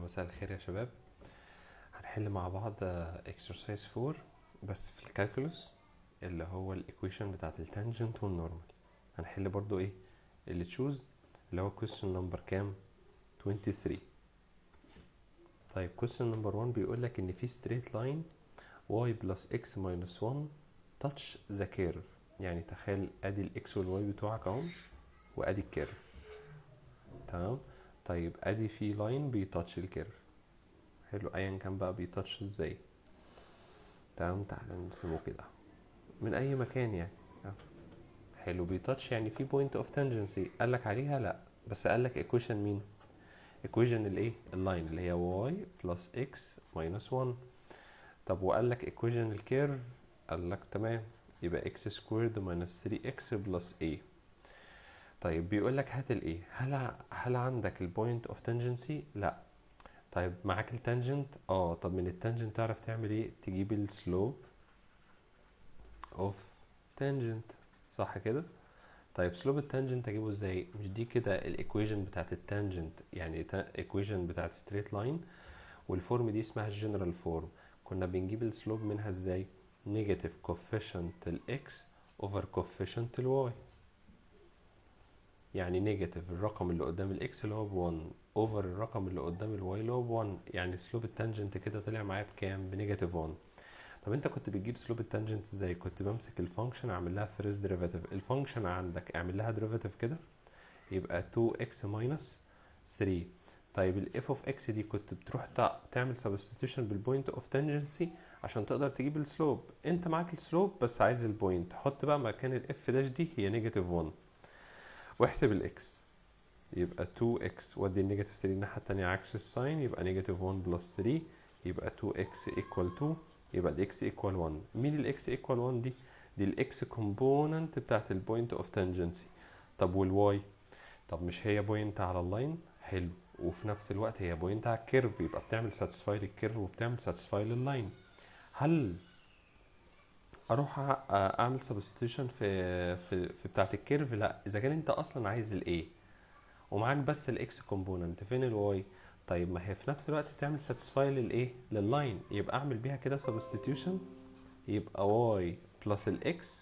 مساء الخير يا شباب هنحل مع بعض اكسرسايز 4 بس في الكالكولوس اللي هو الايكويشن بتاعت التانجنت والنورمال هنحل برضو ايه اللي تشوز اللي هو question نمبر كام 23 طيب question نمبر 1 بيقول لك ان في ستريت لاين y plus x minus 1 touch the curve يعني تخيل ادي الاكس والواي بتوعك اهو وادي الكيرف تمام طيب ادي في لاين بيتاتش الكيرف حلو ايا كان بقى بيتاتش ازاي تمام تعالى نرسمه كده من اي مكان يعني أه. حلو بيتاتش يعني في بوينت اوف تانجنسي قال لك عليها لا بس قال لك ايكويشن مين ايكويشن الايه اللاين اللي هي y بلس x ماينس 1 طب وقال لك ايكويشن الكيرف قال لك تمام يبقى x سكويرد ماينس 3x بلس a طيب بيقول لك هات الايه هل هل عندك البوينت اوف تانجنسي لا طيب معاك التانجنت اه طب من التانجنت تعرف تعمل ايه تجيب السلوب اوف تانجنت صح كده طيب سلوب التانجنت اجيبه ازاي مش دي كده الايكويشن بتاعت التانجنت يعني ايكويشن بتاعت ستريت لاين والفورم دي اسمها الجنرال فورم كنا بنجيب السلوب منها ازاي نيجاتيف كوفيشنت الاكس اوفر كوفيشنت الواي يعني نيجاتيف الرقم اللي قدام الاكس اللي هو ب 1 اوفر الرقم اللي قدام الواي اللي هو ب 1 يعني سلوب التانجنت كده طلع معايا بكام بنيجاتيف 1 طب انت كنت بتجيب سلوب التانجنت ازاي كنت بمسك الفانكشن اعمل لها فيرست ديريفاتيف الفانكشن عندك اعمل لها ديريفاتيف كده يبقى 2x ماينس 3 طيب الاف اوف اكس دي كنت بتروح تعمل سبستيتيوشن بالبوينت اوف تانجنسي عشان تقدر تجيب السلوب انت معاك السلوب بس عايز البوينت حط بقى مكان الاف داش دي هي نيجاتيف 1 واحسب الاكس يبقى 2x ودي النيجاتيف 3 الناحية التانية عكس الساين يبقى نيجاتيف 1 بلس 3 يبقى 2x equal 2 يبقى الاكس equal 1 مين الاكس equal 1 دي؟ دي الاكس كومبوننت بتاعت البوينت اوف تانجنسي طب والواي؟ طب مش هي بوينت على اللاين؟ حلو وفي نفس الوقت هي بوينت على الكيرف يبقى بتعمل ساتسفاي للكيرف وبتعمل ساتسفاي لللاين هل اروح اعمل سبستيوشن في في في بتاعه الكيرف لا اذا كان انت اصلا عايز الايه ومعاك بس الاكس كومبوننت فين الواي طيب ما هي في نفس الوقت بتعمل ساتسفاي للايه لللاين يبقى اعمل بيها كده سبستيوشن يبقى واي بلس الاكس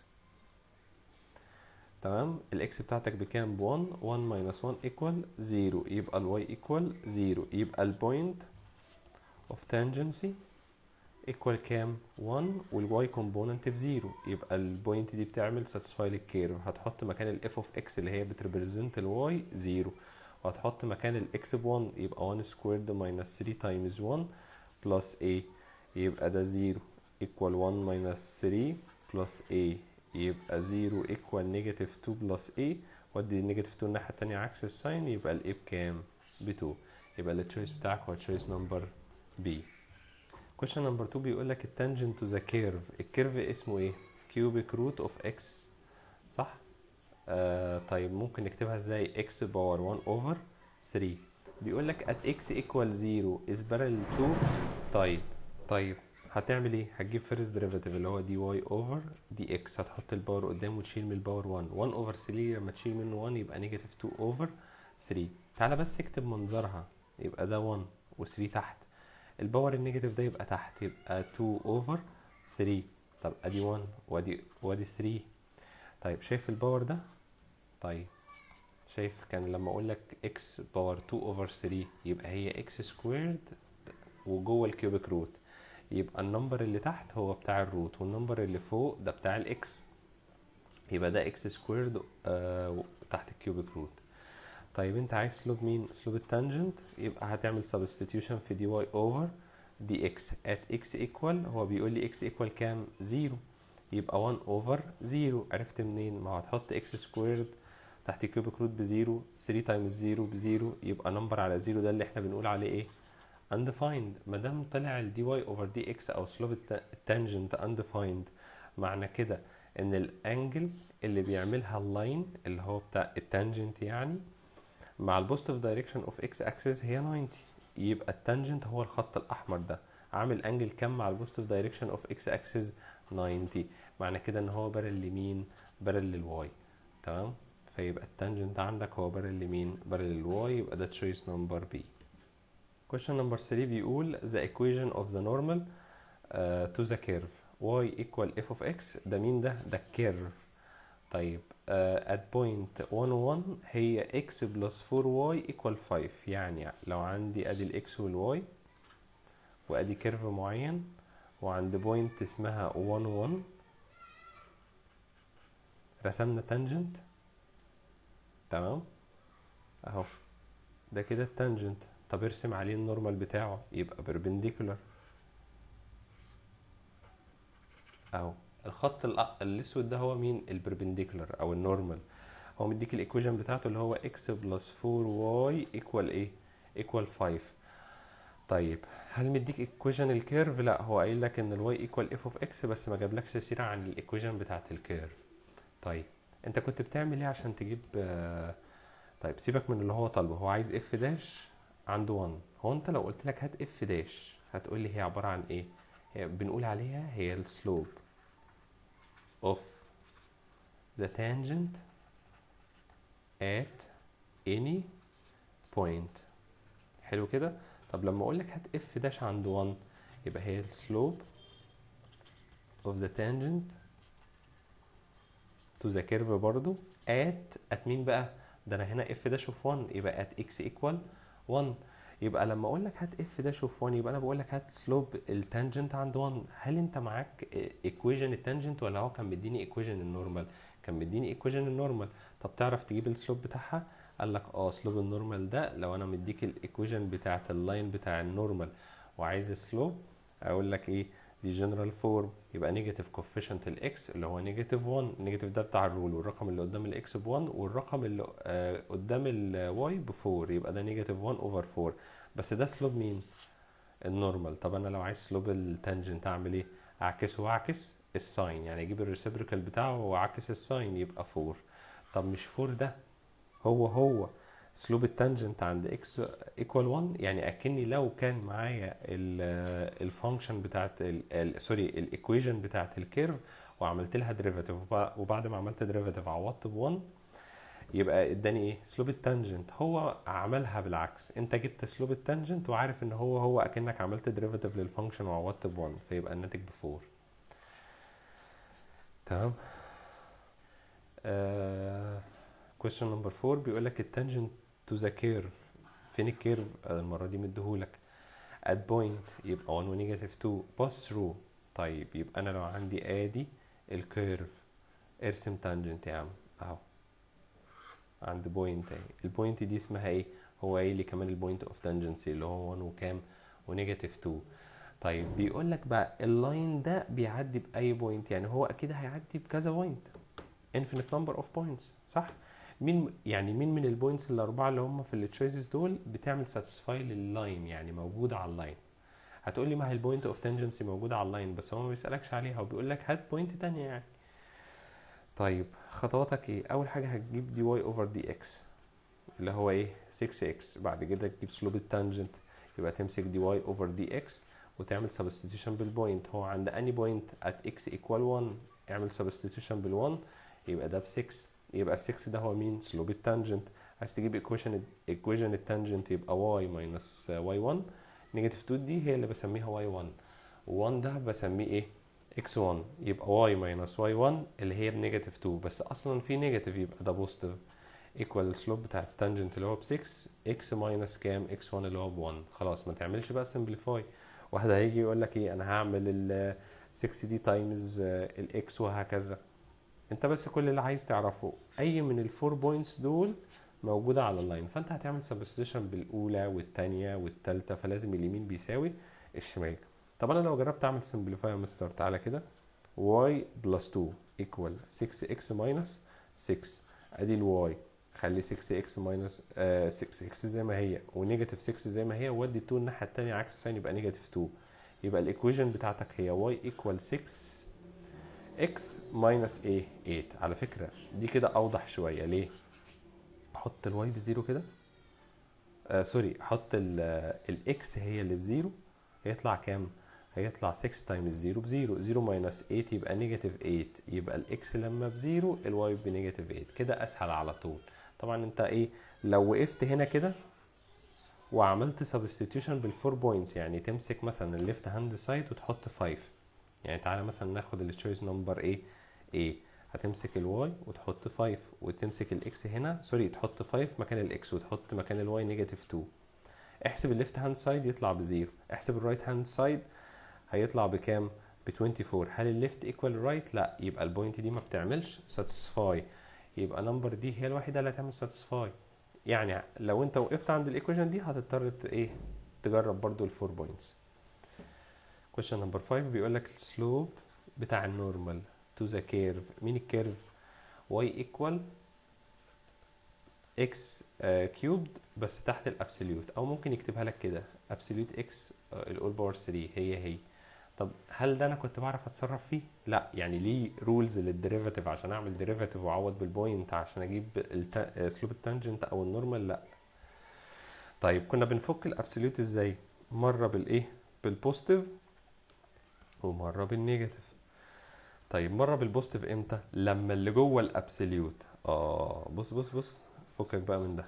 تمام الاكس بتاعتك بكام ب 1 1 ماينس 1 ايكوال 0 يبقى الواي ايكوال 0 يبقى البوينت اوف تانجنسي ايكوال كام 1 والواي كومبوننت بزيرو يبقى البوينت دي بتعمل ساتسفاي للكيرف هتحط مكان الاف اوف اكس اللي هي بتريبريزنت الواي زيرو وهتحط مكان الاكس ب 1 يبقى 1 سكويرد ماينس 3 تايمز 1 بلس a يبقى ده 0 ايكوال 1 ماينس 3 بلس a يبقى 0 ايكوال نيجاتيف 2 بلس a ودي النيجاتيف 2 الناحيه التانيه عكس الساين يبقى الاي بكام ب 2 يبقى التشويس بتاعك هو تشويس نمبر B question نمبر 2 بيقول لك التانجنت تو ذا كيرف الكيرف اسمه ايه كيوبيك روت اوف اكس صح آه طيب ممكن نكتبها ازاي x باور 1 اوفر 3 بيقول لك at x equal 0 is parallel to طيب طيب هتعمل ايه هتجيب فيرست ديريفاتيف اللي هو دي واي اوفر دي اكس هتحط الباور قدام وتشيل من الباور 1 1 اوفر 3 لما تشيل منه 1 يبقى نيجاتيف 2 اوفر 3 تعالى بس اكتب منظرها يبقى ده 1 و3 تحت الباور النيجاتيف ده يبقى تحت يبقى 2 اوفر 3 طب ادي 1 وادي وادي 3 طيب شايف الباور ده طيب شايف كان لما اقول لك x باور 2 اوفر 3 يبقى هي x سكويرد وجوه الكيوبيك روت يبقى النمبر اللي تحت هو بتاع الروت والنمبر اللي فوق ده بتاع الاكس يبقى ده x سكويرد آه تحت الكيوبيك روت طيب انت عايز سلوب مين سلوب التانجنت يبقى هتعمل سبستيتيوشن في دي واي اوفر دي اكس ات اكس ايكوال هو بيقول لي اكس ايكوال كام زيرو يبقى 1 اوفر زيرو عرفت منين ما هو هتحط اكس سكويرد تحت كيوبيك روت بزيرو 3 تايمز زيرو بزيرو يبقى نمبر على زيرو ده اللي احنا بنقول عليه ايه undefined ما دام طلع الدي واي اوفر دي اكس او سلوب التانجنت undefined معنى كده ان الانجل اللي بيعملها اللاين اللي هو بتاع التانجنت يعني مع البوزيتيف دايركشن اوف اكس اكسس هي 90 يبقى التانجنت هو الخط الاحمر ده عامل انجل كام مع البوزيتيف دايركشن اوف اكس اكسس 90 معنى كده ان هو بارل لمين بارل للواي تمام فيبقى التانجنت عندك هو بارل لمين بارل للواي يبقى ده تشويس نمبر بي question number 3 بيقول the equation of the normal uh, to the curve y equal f of x ده مين ده ده الكيرف طيب uh, at point 1 1 هي x plus 4y equal 5 يعني لو عندي ادي الاكس والواي وادي كيرف معين وعند بوينت اسمها 1 1 رسمنا تانجنت تمام اهو ده كده التانجنت طب ارسم عليه النورمال بتاعه يبقى perpendicular اهو الخط الأ- الاسود ده هو مين البربنديكولار او النورمال هو مديك الايكويشن بتاعته اللي هو x بلس 4y ايكوال ايه ايكوال 5 طيب هل مديك ايكويشن الكيرف لا هو قايل لك ان الواي ايكوال اف اوف اكس بس ما جابلكش سيره عن الايكويشن بتاعت الكيرف طيب انت كنت بتعمل ايه عشان تجيب آه، طيب سيبك من اللي هو طالبه هو عايز اف داش عنده 1 هو انت لو قلت لك هات اف داش هتقول لي هي عباره عن ايه هي بنقول عليها هي السلوب of the tangent at any point حلو كده طب لما اقول لك هات اف داش عند 1 يبقى هي السلوب of the tangent to the curve برضو at at مين بقى ده انا هنا اف داش اوف 1 يبقى at x equal 1 يبقى لما اقول لك هات اف داش اوف 1 يبقى انا بقول لك هات سلوب التانجنت عند 1 هل انت معاك ايكويجن التانجنت ولا هو كان مديني ايكويجن النورمال كان مديني ايكويجن النورمال طب تعرف تجيب السلوب بتاعها قال لك اه سلوب النورمال ده لو انا مديك الايكويجن بتاعت اللاين بتاع النورمال وعايز سلوب اقول لك ايه دي جنرال فورم يبقى نيجاتيف كوفيشنت الاكس اللي هو نيجاتيف 1 نيجاتيف ده بتاع الرول والرقم اللي قدام الاكس ب 1 والرقم اللي آه قدام الواي ب 4 يبقى ده نيجاتيف 1 اوفر 4 بس ده سلوب مين النورمال طب انا لو عايز سلوب التانجنت اعمل ايه اعكسه واعكس الساين يعني اجيب الريسيبريكال بتاعه واعكس الساين يبقى 4 طب مش 4 ده هو هو سلوب التانجنت عند اكس ايكوال 1 يعني اكني لو كان معايا الفانكشن بتاعت سوري الايكويشن بتاعت الكيرف وعملت لها ديريفاتيف وبعد ما عملت ديريفاتيف عوضت ب 1 يبقى اداني ايه سلوب التانجنت هو عملها بالعكس انت جبت سلوب التانجنت وعارف ان هو هو اكنك عملت ديريفاتيف للفانكشن وعوضت ب 1 فيبقى الناتج ب 4 تمام آه question number 4 بيقول لك التانجنت to the curve فين الكيرف المرة دي مديهولك at point يبقى 1 و negative 2 pass through طيب يبقى انا لو عندي ادي الكيرف ارسم تانجنت يا عم اهو عند بوينت اهي البوينت دي اسمها ايه هو قايل لي كمان البوينت اوف تانجنسي اللي هو 1 وكام ونيجاتيف 2 طيب بيقول لك بقى اللاين ده بيعدي باي بوينت يعني هو اكيد هيعدي بكذا بوينت infinite number of points صح مين يعني مين من البوينتس الاربعه اللي هم في التشويسز دول بتعمل ساتسفاي لللاين يعني موجوده على اللاين هتقول لي ما هي البوينت اوف تانجنسي موجوده على اللاين بس هو ما بيسالكش عليها وبيقول لك هات بوينت تانية يعني طيب خطواتك ايه اول حاجه هتجيب دي واي اوفر دي اكس اللي هو ايه 6 اكس بعد كده تجيب سلوب التانجنت يبقى تمسك دي واي اوفر دي اكس وتعمل سبستيتيوشن بالبوينت هو عند اني بوينت ات اكس ايكوال 1 اعمل سبستيتيوشن بال1 يبقى ده ب 6 يبقى ال 6 ده هو مين سلوب التانجنت عايز تجيب ايكويشن ايكويشن التانجنت يبقى واي ماينس واي 1 نيجاتيف 2 دي هي اللي بسميها واي 1 و1 ده بسميه ايه x1 يبقى y minus y1 اللي هي بنيجاتيف 2 بس اصلا في نيجاتيف يبقى ده بوزيتيف ايكوال السلوب بتاع التانجنت اللي هو ب 6 x ماينس كام x1 اللي هو ب 1 خلاص ما تعملش بقى سمبليفاي واحد هيجي يقول لك ايه انا هعمل ال 6 دي تايمز الاكس وهكذا انت بس كل اللي عايز تعرفه اي من الفور بوينتس دول موجوده على اللاين فانت هتعمل سبستيشن بالاولى والثانيه والثالثه فلازم اليمين بيساوي الشمال طب انا لو جربت اعمل سمبليفاي يا مستر تعالى كده y بلس 2 equal 6x minus 6 ادي الواي خلي 6x minus آه 6x زي ما هي ونيجاتيف 6 زي ما هي وودي 2 الناحيه الثانيه عكس ساين يبقى نيجاتيف 2 يبقى الايكويشن بتاعتك هي y equal 6 x minus a 8 على فكره دي كده اوضح شويه ليه حط الواي بزيرو كده آه سوري حط الاكس هي اللي بزيرو هيطلع كام هيطلع 6 تايمز 0 بزيرو 0 ماينس 8 يبقى نيجاتيف 8 يبقى الاكس لما بزيرو الواي بنيجاتيف 8 كده اسهل على طول طبعا انت ايه لو وقفت هنا كده وعملت سبستيتيوشن بالفور بوينتس يعني تمسك مثلا الليفت هاند سايد وتحط 5 يعني تعالى مثلا ناخد التشويس نمبر ايه ايه هتمسك الواي وتحط 5 وتمسك الاكس هنا سوري تحط 5 مكان الاكس وتحط مكان الواي نيجاتيف 2 احسب الليفت هاند سايد يطلع بزيرو احسب الرايت هاند سايد هيطلع بكام ب 24 هل الليفت ايكوال رايت لا يبقى البوينت دي ما بتعملش ساتسفاي يبقى نمبر دي هي الوحيده اللي هتعمل ساتسفاي يعني لو انت وقفت عند الايكويشن دي هتضطر ايه تجرب برضو الفور بوينتس question نمبر 5 بيقول لك السلوب بتاع النورمال تو ذا كيرف مين الكيرف y ايكوال x كيوبد بس تحت الابسوليوت او ممكن يكتبها لك كده ابسوليوت x الاول باور 3 هي هي طب هل ده انا كنت بعرف اتصرف فيه لا يعني ليه رولز للديريفاتيف عشان اعمل ديريفاتيف واعوض بالبوينت عشان اجيب اسلوب التانجنت او النورمال لا طيب كنا بنفك الابسوليوت ازاي مره بالايه بالبوزيتيف ومره بالنيجاتيف طيب مره بالبوزيتيف امتى لما اللي جوه الابسوليوت اه بص بص بص فكك بقى من ده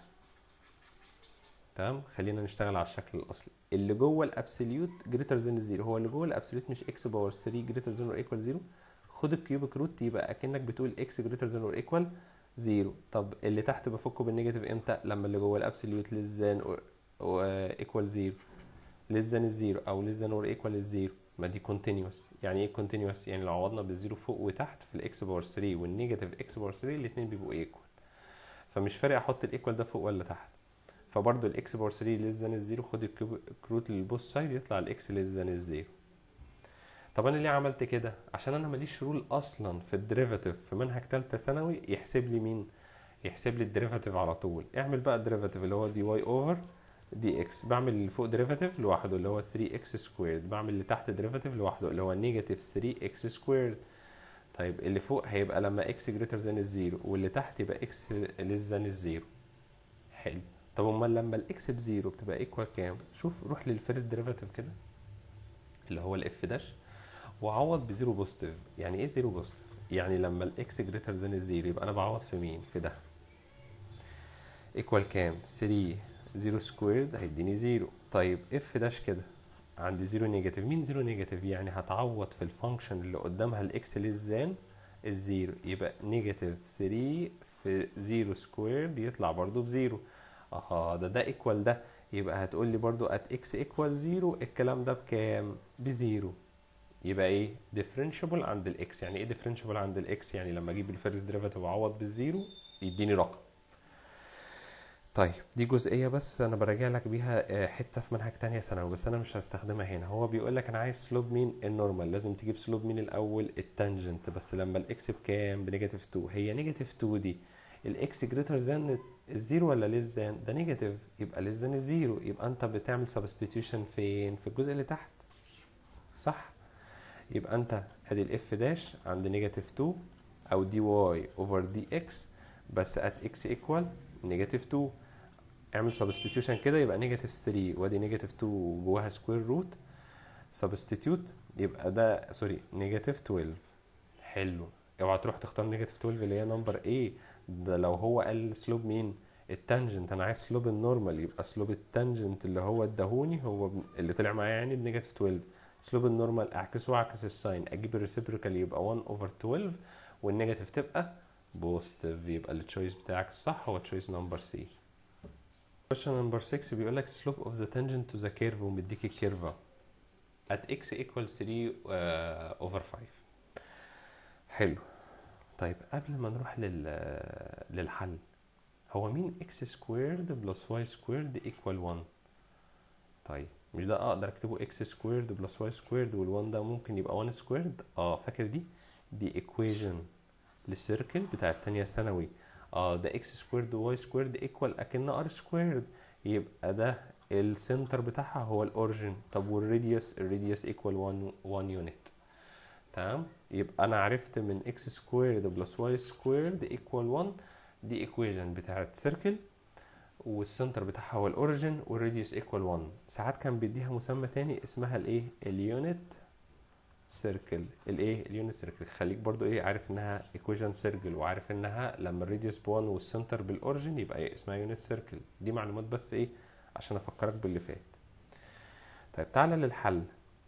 تمام خلينا نشتغل على الشكل الاصلي اللي جوه الابسوليوت جريتر ذان زيرو هو اللي جوه الابسوليوت مش اكس باور 3 جريتر ذان اور ايكوال زيرو خد الكيوبيك روت يبقى اكنك بتقول اكس جريتر ذان اور ايكوال زيرو طب اللي تحت بفكه بالنيجاتيف امتى لما اللي جوه الابسوليوت ليس ذان ايكوال زيرو ليس ذان الزيرو او ليس ذان اور ايكوال الزيرو ما دي كونتينوس يعني ايه كونتينوس يعني لو عوضنا بالزيرو فوق وتحت في الاكس باور 3 والنيجاتيف اكس باور 3 الاثنين بيبقوا ايكوال فمش فارق احط الايكوال ده فوق ولا تحت فبرضه الاكس باور 3 ليس ذان الزيرو خد الكروت للبوست سايد يطلع الاكس ليس ذان الزيرو طب انا ليه عملت كده عشان انا ماليش رول اصلا في الديريفاتيف في منهج ثالثه ثانوي يحسب لي مين يحسب لي الديريفاتيف على طول اعمل بقى الديريفاتيف اللي هو دي واي اوفر دي اكس بعمل اللي فوق ديريفاتيف لوحده اللي هو 3 اكس سكويرد بعمل اللي تحت ديريفاتيف لوحده اللي هو نيجاتيف 3 اكس سكويرد طيب اللي فوق هيبقى لما اكس جريتر ذان الزيرو واللي تحت يبقى اكس ليس ذان الزيرو حلو طب امال لما الاكس بزيرو بتبقى ايكوال كام شوف روح للفيرست ديريفاتيف كده اللي هو الاف داش وعوض بزيرو بوزيتيف يعني ايه زيرو بوزيتيف يعني لما الاكس جريتر ذان الزيرو يبقى انا بعوض في مين في ده ايكوال كام 3 زيرو سكويرد هيديني زيرو طيب اف داش كده عندي زيرو نيجاتيف مين زيرو نيجاتيف يعني هتعوض في الفانكشن اللي قدامها الاكس للزان الزيرو يبقى نيجاتيف 3 في زيرو سكويرد يطلع برضو بزيرو اه ده ده ايكوال ده يبقى هتقول لي برضو ات اكس ايكوال زيرو الكلام ده بكام بزيرو يبقى ايه ديفرنشبل عند الاكس يعني ايه ديفرنشبل عند الاكس يعني لما اجيب الفيرست ديريفاتيف واعوض بالزيرو يديني رقم طيب دي جزئيه بس انا براجع لك بيها حته في منهج تانية ثانوي بس انا مش هستخدمها هنا هو بيقول لك انا عايز سلوب مين النورمال لازم تجيب سلوب مين الاول التانجنت بس لما الاكس بكام بنيجاتيف 2 هي نيجاتيف 2 دي الاكس جريتر ذان الزيرو ولا ليس ذان ده نيجاتيف يبقى ليس ذان الزيرو يبقى انت بتعمل سبستيتيوشن فين في الجزء اللي تحت صح يبقى انت ادي الاف داش عند نيجاتيف 2 او دي واي اوفر دي اكس بس ات اكس ايكوال نيجاتيف 2 اعمل سبستيتيوشن كده يبقى نيجاتيف 3 وادي نيجاتيف 2 جواها سكوير روت سبستيتيوت يبقى ده سوري نيجاتيف 12 حلو اوعى تروح تختار نيجاتيف 12 اللي هي نمبر ايه ده لو هو قال سلوب مين التانجنت انا عايز سلوب النورمال يبقى سلوب التانجنت اللي هو اداهوني هو اللي طلع معايا يعني بنيجاتيف 12 سلوب النورمال اعكسه واعكس الساين اجيب الريسيبروكال يبقى 1 اوفر 12 والنيجاتيف تبقى بوزيتيف يبقى التشويس بتاعك الصح هو تشويس نمبر سي question number 6 بيقول لك slope of the tangent to the curve ومديك الكيرفة at x equals 3 uh, over 5 حلو طيب قبل ما نروح لل للحل هو مين x squared plus y squared equal 1 طيب مش ده اقدر اكتبه x squared plus y squared وال1 ده ممكن يبقى 1 squared اه فاكر دي دي equation للسيركل بتاع التانية ثانوي اه ده اكس سكويرد وواي سكويرد ايكوال اكن ار سكويرد يبقى ده السنتر بتاعها هو الاوريجن طب والراديوس الراديوس ايكوال 1 1 يونت تمام يبقى انا عرفت من اكس سكويرد بلس واي سكويرد ايكوال 1 دي ايكويشن بتاعت سيركل والسنتر بتاعها هو الاوريجن والراديوس ايكوال 1 ساعات كان بيديها مسمى تاني اسمها الايه اليونت سيركل الايه اليونت سيركل خليك برضو ايه عارف انها ايكويشن سيركل وعارف انها لما الراديوس ب1 والسنتر بالاوريجن يبقى إيه اسمها يونت سيركل دي معلومات بس ايه عشان افكرك باللي فات طيب تعالى للحل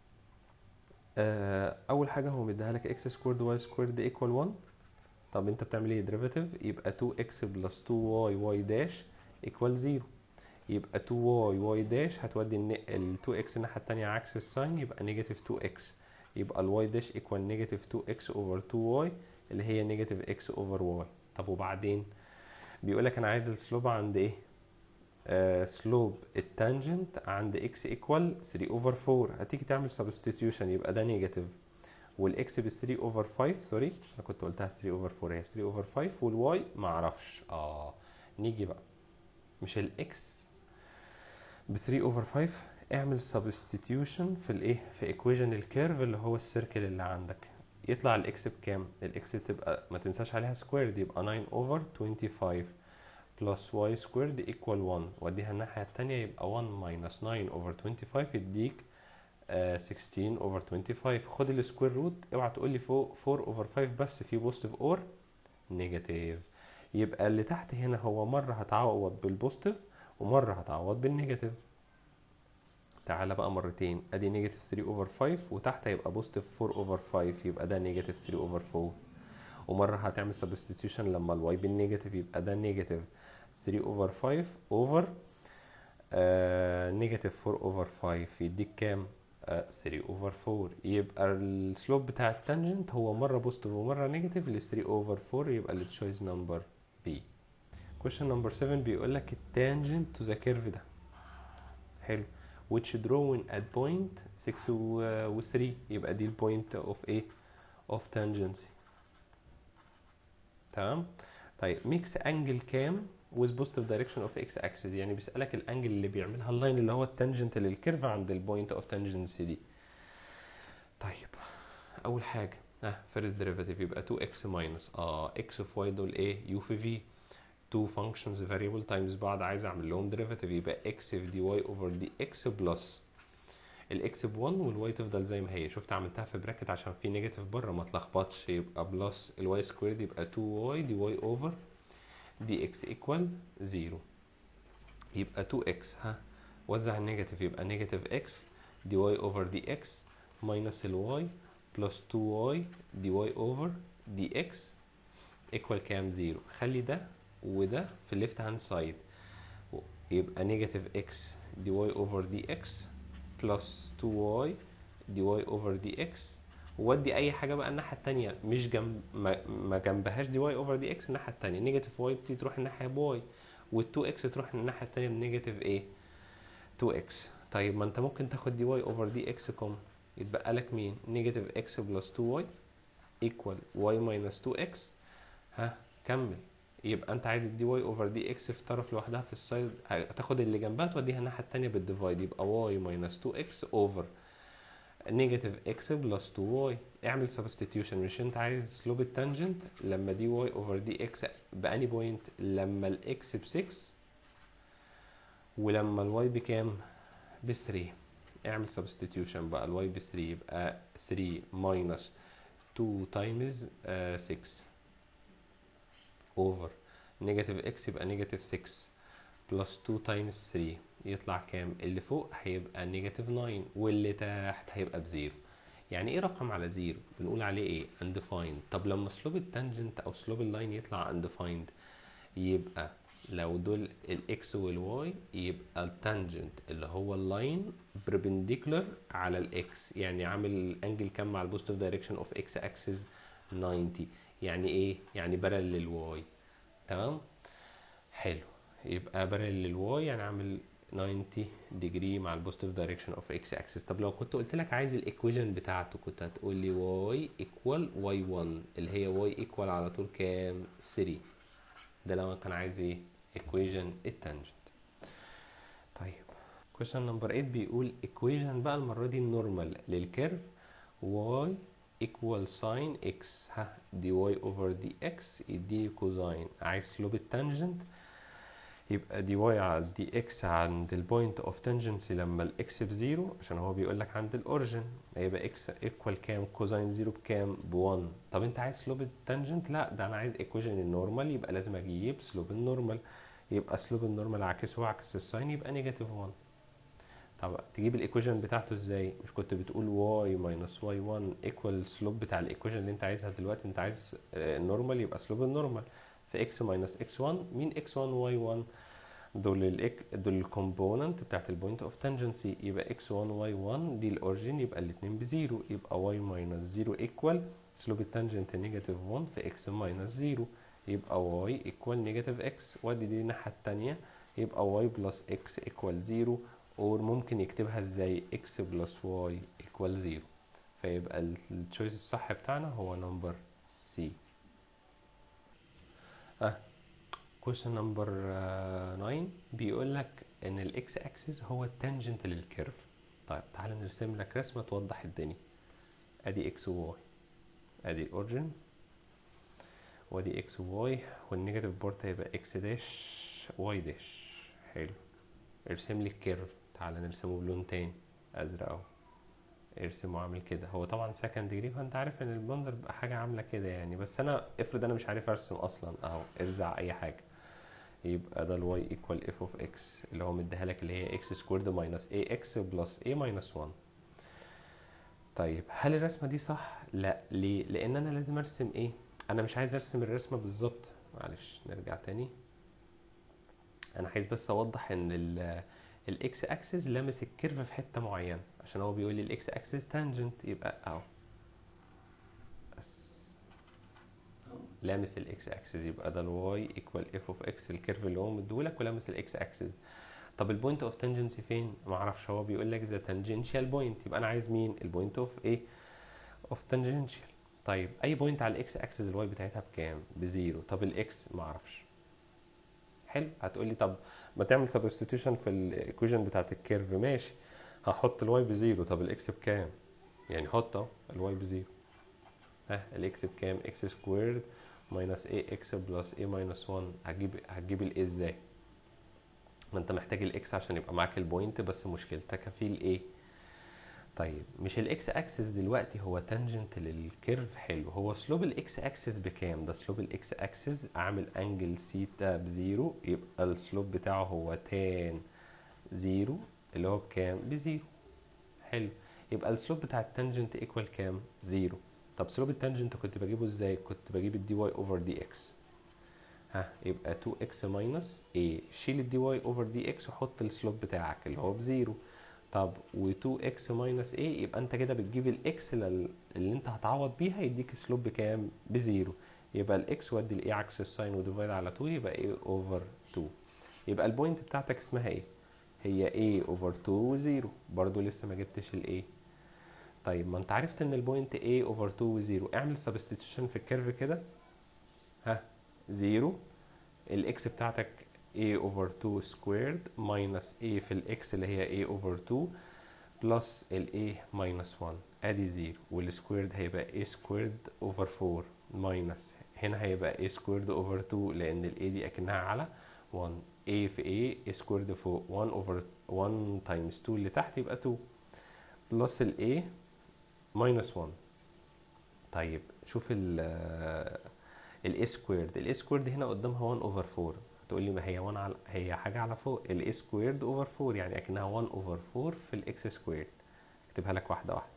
آه، اول حاجه هو مديها لك اكس سكويرد واي سكويرد ايكوال 1 طب انت بتعمل ايه ديريفاتيف يبقى 2x بلس 2y y داش ايكوال 0 يبقى 2y y داش هتودي ال 2x الناحيه التانية عكس الساين يبقى نيجاتيف 2x يبقى الواي داش ايكوال نيجاتيف 2x اوفر 2y اللي هي نيجاتيف x اوفر y طب وبعدين بيقول لك انا عايز السلوب عند ايه آه سلوب التانجنت عند x ايكوال 3 اوفر 4 هتيجي تعمل سبستيتيوشن يبقى ده نيجاتيف والاكس ب 3 اوفر 5 سوري انا كنت قلتها 3 اوفر 4 هي 3 اوفر 5 والواي ما اعرفش اه نيجي بقى مش الاكس ب 3 اوفر 5 اعمل سبستيتيوشن في الايه في ايكويشن الكيرف اللي هو السيركل اللي عندك يطلع الاكس بكام الاكس تبقى ما تنساش عليها سكويرد يبقى 9 اوفر 25 بلس واي سكويرد ايكوال 1 واديها الناحيه الثانيه يبقى 1 ماينس 9 اوفر 25 يديك آه 16 اوفر 25 خد السكوير روت اوعى تقول لي فوق 4 اوفر 5 بس في بوزيتيف اور نيجاتيف يبقى اللي تحت هنا هو مره هتعوض بالبوزيتيف ومره هتعوض بالنيجاتيف تعالى بقى مرتين ادي نيجاتيف 3 اوفر 5 وتحت هيبقى بوزيتيف 4 اوفر 5 يبقى ده نيجاتيف 3 اوفر 4 ومره هتعمل سبستيتيوشن لما الواي بالنيجاتيف يبقى ده نيجاتيف 3 اوفر 5 اوفر نيجاتيف 4 اوفر 5 يديك كام 3 اوفر 4 يبقى السلوب بتاع التانجنت هو مره بوزيتيف ومره نيجاتيف ل 3 اوفر 4 يبقى التشويس نمبر بي question نمبر 7 بيقول لك التانجنت تو ذا كيرف ده حلو which drawn at point 6 و 3 يبقى دي البوينت اوف ايه اوف تانجنسي تمام طيب ميكس انجل كام with positive direction of x axis يعني بيسألك الانجل اللي بيعملها اللاين اللي هو التانجنت للكيرف عند البوينت اوف تانجنسي دي طيب اول حاجه اه فيرست ديريفاتيف يبقى 2x ماينس اه x في y دول ايه u في v two functions variable times بعض عايز اعمل لهم ديريفاتيف يبقى x في dy over dx بلس الاكس ب 1 والواي تفضل زي ما هي شفت عملتها في براكت عشان في نيجاتيف بره ما تلخبطش يبقى بلس الواي سكويرد يبقى 2y dy over dx equal 0 يبقى 2x ها وزع النيجاتيف يبقى نيجاتيف x dy over dx minus ال y plus 2y dy over dx equal كام 0 خلي ده وده في الليفت هاند سايد يبقى نيجاتيف x dy over dx plus 2y dy over dx ودي اي حاجه بقى الناحيه التانية مش جنب ما, ما جنبهاش دي واي اوفر دي اكس الناحيه التانية نيجاتيف واي دي تروح الناحيه بواي وال2 اكس تروح الناحيه التانية بنيجاتيف ايه 2 اكس طيب ما انت ممكن تاخد دي واي اوفر دي اكس كوم يتبقى لك مين نيجاتيف اكس بلس 2 واي ايكوال واي ماينس 2 اكس ها كمل يبقى انت عايز الدي واي اوفر دي اكس في طرف لوحدها في السايد هتاخد اللي جنبها توديها الناحيه التانية بالديفايد يبقى واي ماينس 2 اكس اوفر نيجاتيف اكس بلس 2 واي اعمل سبستيتيوشن مش انت عايز سلوب التانجنت لما دي واي اوفر دي اكس باني بوينت لما الاكس ب 6 ولما الواي بكام ب 3 اعمل سبستيتيوشن بقى الواي ب 3 يبقى 3 ماينس 2 تايمز 6 اوفر نيجاتيف اكس يبقى نيجاتيف 6 بلس 2 تايمز 3 يطلع كام اللي فوق هيبقى نيجاتيف 9 واللي تحت هيبقى بزيرو يعني ايه رقم على زيرو بنقول عليه ايه undefined طب لما سلوب التانجنت او سلوب اللاين يطلع undefined يبقى لو دول الاكس والواي يبقى التانجنت اللي هو اللاين بربنديكولار على الاكس يعني عامل انجل كام مع البوزيتيف دايركشن اوف اكس اكسس 90 يعني ايه يعني بارل للواي تمام حلو يبقى بارل للواي يعني عامل 90 ديجري مع البوزيتيف دايركشن اوف اكس اكسس طب لو كنت قلت لك عايز الايكويشن بتاعته كنت هتقول لي واي ايكوال واي 1 اللي هي واي ايكوال على طول كام 3 ده لو كان عايز ايه ايكويشن التانجنت طيب question نمبر 8 بيقول ايكويشن بقى المره دي النورمال للكيرف واي equal sin x ها دي واي اوفر دي اكس يديني كوزاين عايز سلوب التانجنت يبقى دي واي على دي اكس عند البوينت اوف تانجنسي لما الاكس بزيرو عشان هو بيقول لك عند الاوريجن هيبقى اكس ايكوال كام كوزاين زيرو بكام ب 1 طب انت عايز سلوب التانجنت لا ده انا عايز ايكويشن النورمال يبقى لازم اجيب سلوب النورمال يبقى سلوب النورمال عكسه عكس الساين يبقى نيجاتيف 1 طب تجيب الايكويشن بتاعته ازاي مش كنت بتقول y minus y1 equal السلوب بتاع الايكويشن اللي انت عايزها دلوقتي انت عايز النورمال يبقى سلوب النورمال في x minus x1 مين x1 y1 دول ال دول الكومبوننت بتاعت البوينت اوف تانجنسي يبقى x1 y1 دي الاوريجين يبقى الاثنين بزيرو يبقى y minus 0 equal سلوب التانجنت نيجاتيف 1 في x minus 0 يبقى y equal نيجاتيف x وادي دي الناحية التانية يبقى y plus x equal 0 اور ممكن يكتبها ازاي x plus y equal 0 فيبقى التشويس الصح بتاعنا هو نمبر C اه question number 9 بيقول لك ان الاكس اكسس هو التانجنت للكيرف طيب تعال نرسم لك رسمه توضح الدنيا ادي اكس وواي ادي الاوريجن وادي اكس وواي والنيجاتيف بورت هيبقى اكس داش واي داش حلو ارسم لي الكيرف تعال نرسمه بلون تاني ازرق اهو ارسمه عامل كده هو طبعا سكند ديجري فانت عارف ان المنظر بيبقى حاجه عامله كده يعني بس انا افرض انا مش عارف ارسم اصلا اهو ارزع اي حاجه يبقى ده الواي ايكوال اف اوف اكس اللي هو مديها لك اللي هي اكس سكويرد ماينس اي اكس بلس اي ماينس 1 طيب هل الرسمه دي صح لا ليه لان انا لازم ارسم ايه انا مش عايز ارسم الرسمه بالظبط معلش نرجع تاني انا عايز بس اوضح ان الاكس اكسس لامس الكيرف في حته معينه عشان هو بيقول لي الاكس اكسس تانجنت يبقى اهو بس لامس الاكس اكسس يبقى ده الواي ايكوال اف اوف اكس الكيرف اللي هو مديهولك ولامس الاكس اكسس طب البوينت اوف تانجنسي فين ما اعرفش هو بيقول لك ذا تانجنشال بوينت يبقى انا عايز مين البوينت اوف ايه اوف تانجنشال طيب اي بوينت على الاكس اكسس الواي بتاعتها بكام بزيرو طب الاكس ما اعرفش حلو هتقول لي طب ما تعمل سبستيتيوشن في الايكويشن بتاعت الكيرف ماشي هحط الواي بزيرو طب الاكس بكام يعني حط اهو الواي بزيرو ها الاكس بكام اكس سكويرد ماينس اي اكس بلس اي ماينس 1 هتجيب هتجيب الاي ازاي ما انت محتاج الاكس عشان يبقى معاك البوينت بس مشكلتك في الايه طيب مش الاكس اكسس دلوقتي هو تانجنت للكيرف حلو هو سلوب الاكس اكسس بكام ده سلوب الاكس اكسس اعمل انجل سيتا بزيرو يبقى السلوب بتاعه هو تان زيرو اللي هو بكام بزيرو حلو يبقى السلوب بتاع التانجنت ايكوال كام زيرو طب سلوب التانجنت كنت بجيبه ازاي كنت بجيب الدي واي اوفر دي اكس ها يبقى 2 اكس ماينس اي شيل الدي واي اوفر دي اكس وحط السلوب بتاعك اللي هو بزيرو طب و2 اكس ماينس اي يبقى انت كده بتجيب الاكس اللي انت هتعوض بيها يديك سلوب بكام بزيرو يبقى الاكس ودي الاي عكس الساين وديفايد على 2 يبقى اي اوفر 2 يبقى البوينت بتاعتك اسمها ايه هي a اوفر 2 و0 برضو لسه ما جبتش ال a طيب ما انت عرفت ان البوينت a اوفر 2 و0 اعمل سبستيتيوشن في الكيرف كده ها 0 الاكس بتاعتك a اوفر 2 سكويرد ماينس a في الاكس اللي هي a اوفر 2 بلس ال a ماينس 1 ادي 0 والسكويرد هيبقى a سكويرد اوفر 4 ماينس هنا هيبقى a سكويرد اوفر 2 لان ال a دي اكنها على 1 a في a سكويرد فوق 1 اوفر 1 تايمز 2 اللي تحت يبقى 2 بلس ال a ماينس 1 طيب شوف ال ال a سكويرد ال a سكويرد هنا قدامها 1 اوفر 4 هتقول لي ما هي 1 على هي حاجه على فوق ال a سكويرد اوفر 4 يعني اكنها 1 اوفر 4 في الاكس سكويرد اكتبها لك واحده واحده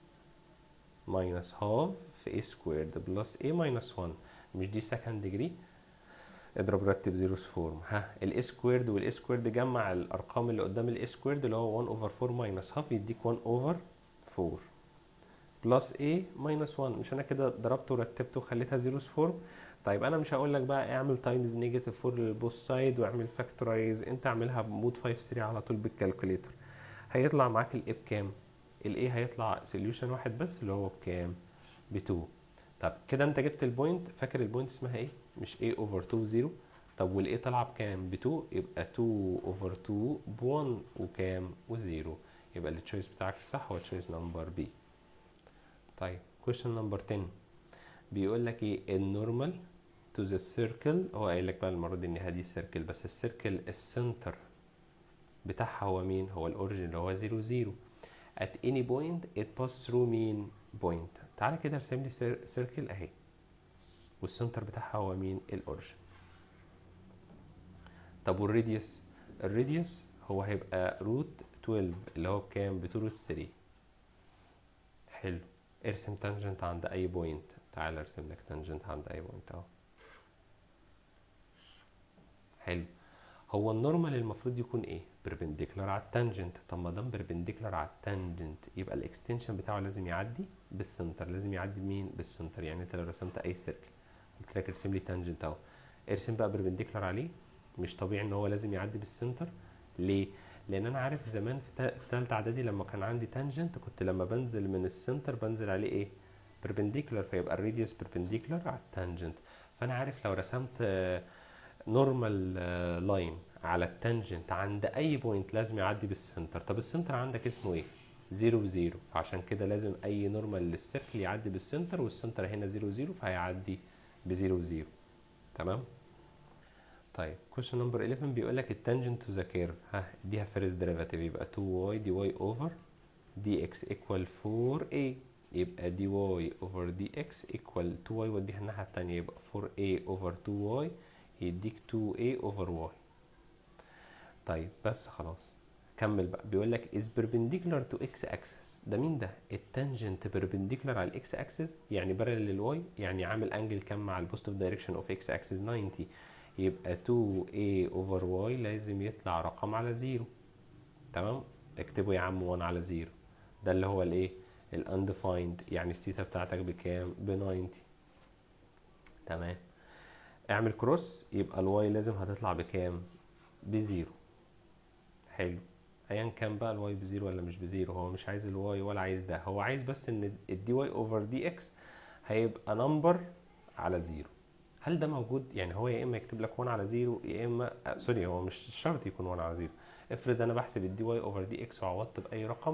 ماينس هاف في a سكويرد بلس a ماينس 1 مش دي سكند ديجري اضرب رتب زيروس فورم ها الاي سكويرد والاي سكويرد جمع الارقام اللي قدام الاي سكويرد اللي هو 1 اوفر 4 ماينس هاف يديك 1 اوفر 4 بلس a ماينس 1 مش انا كده ضربته ورتبته وخليتها زيروس فورم طيب انا مش هقول لك بقى اعمل تايمز نيجاتيف 4 للبوث سايد واعمل فاكتورايز انت اعملها بمود 5 3 على طول بالكالكوليتر هيطلع معاك الاي بكام الاي هيطلع سوليوشن واحد بس اللي هو بكام ب 2 طب كده انت جبت البوينت فاكر البوينت اسمها ايه مش a اوفر 2 0 طب والاي طالعه بكام ب 2 يبقى 2 اوفر 2 ب 1 وكام و0 يبقى التشويس بتاعك الصح هو تشويس نمبر بي طيب question نمبر 10 بيقول لك ايه النورمال تو ذا سيركل هو قايل لك بقى المره دي ان هذه سيركل بس السيركل السنتر بتاعها هو مين هو الاوريجن اللي هو 0 0 at any point it pass through مين point تعالى كده ارسم لي سيركل اهي والسنتر بتاعها هو مين الاوريجن طب والراديوس الراديوس هو هيبقى روت 12 اللي هو بكام ب 2 روت 3 حلو ارسم تانجنت عند اي بوينت تعال ارسم لك تانجنت عند اي بوينت اهو حلو هو النورمال المفروض يكون ايه بربنديكولار على التانجنت طب ما دام بربنديكولار على التانجنت يبقى الاكستنشن بتاعه لازم يعدي بالسنتر لازم يعدي بمين بالسنتر يعني انت لو رسمت اي سيركل قلت لك ارسم لي تانجنت اهو ارسم بقى بربنديكولار عليه مش طبيعي ان هو لازم يعدي بالسنتر ليه لان انا عارف زمان في تا- في ثالثه اعدادي لما كان عندي تانجنت كنت لما بنزل من السنتر بنزل عليه ايه بربنديكولار فيبقى الراديوس بربنديكولار على التانجنت فانا عارف لو رسمت نورمال لاين على التانجنت عند اي بوينت لازم يعدي بالسنتر طب السنتر عندك اسمه ايه زيرو بزيرو فعشان كده لازم اي نورمال للسيركل يعدي بالسنتر والسنتر هنا زيرو زيرو فهيعدي بزيرو زيرو تمام طيب question نمبر 11 بيقول لك التانجنت تو ذا كيرف ها اديها فيرست ديريفاتيف يبقى 2y dy اوفر dx equal 4a يبقى dy over dx equal 2y وديها الناحية التانية يبقى 4a over 2y يديك 2a over y طيب بس خلاص كمل بقى بيقول لك is perpendicular to x axis ده مين ده التانجنت perpendicular على الاكس اكسس يعني parallel للواي يعني عامل انجل كام مع البوزيتيف دايركشن اوف اكس اكسس 90 يبقى 2a over y لازم يطلع رقم على زيرو تمام اكتبه يا عم 1 على زيرو ده اللي هو الايه الاندفايند يعني الثيتا بتاعتك بكام ب 90 تمام اعمل كروس يبقى الواي لازم هتطلع بكام بزيرو حلو ايا كان بقى الواي بزيرو ولا مش بزيرو هو مش عايز الواي ولا عايز ده هو عايز بس ان الدي واي اوفر دي اكس هيبقى نمبر على زيرو هل ده موجود يعني هو يا اما يكتب لك 1 على زيرو يا اما آه سوري هو مش شرط يكون 1 على زيرو افرض انا بحسب الدي واي اوفر دي اكس وعوضت باي رقم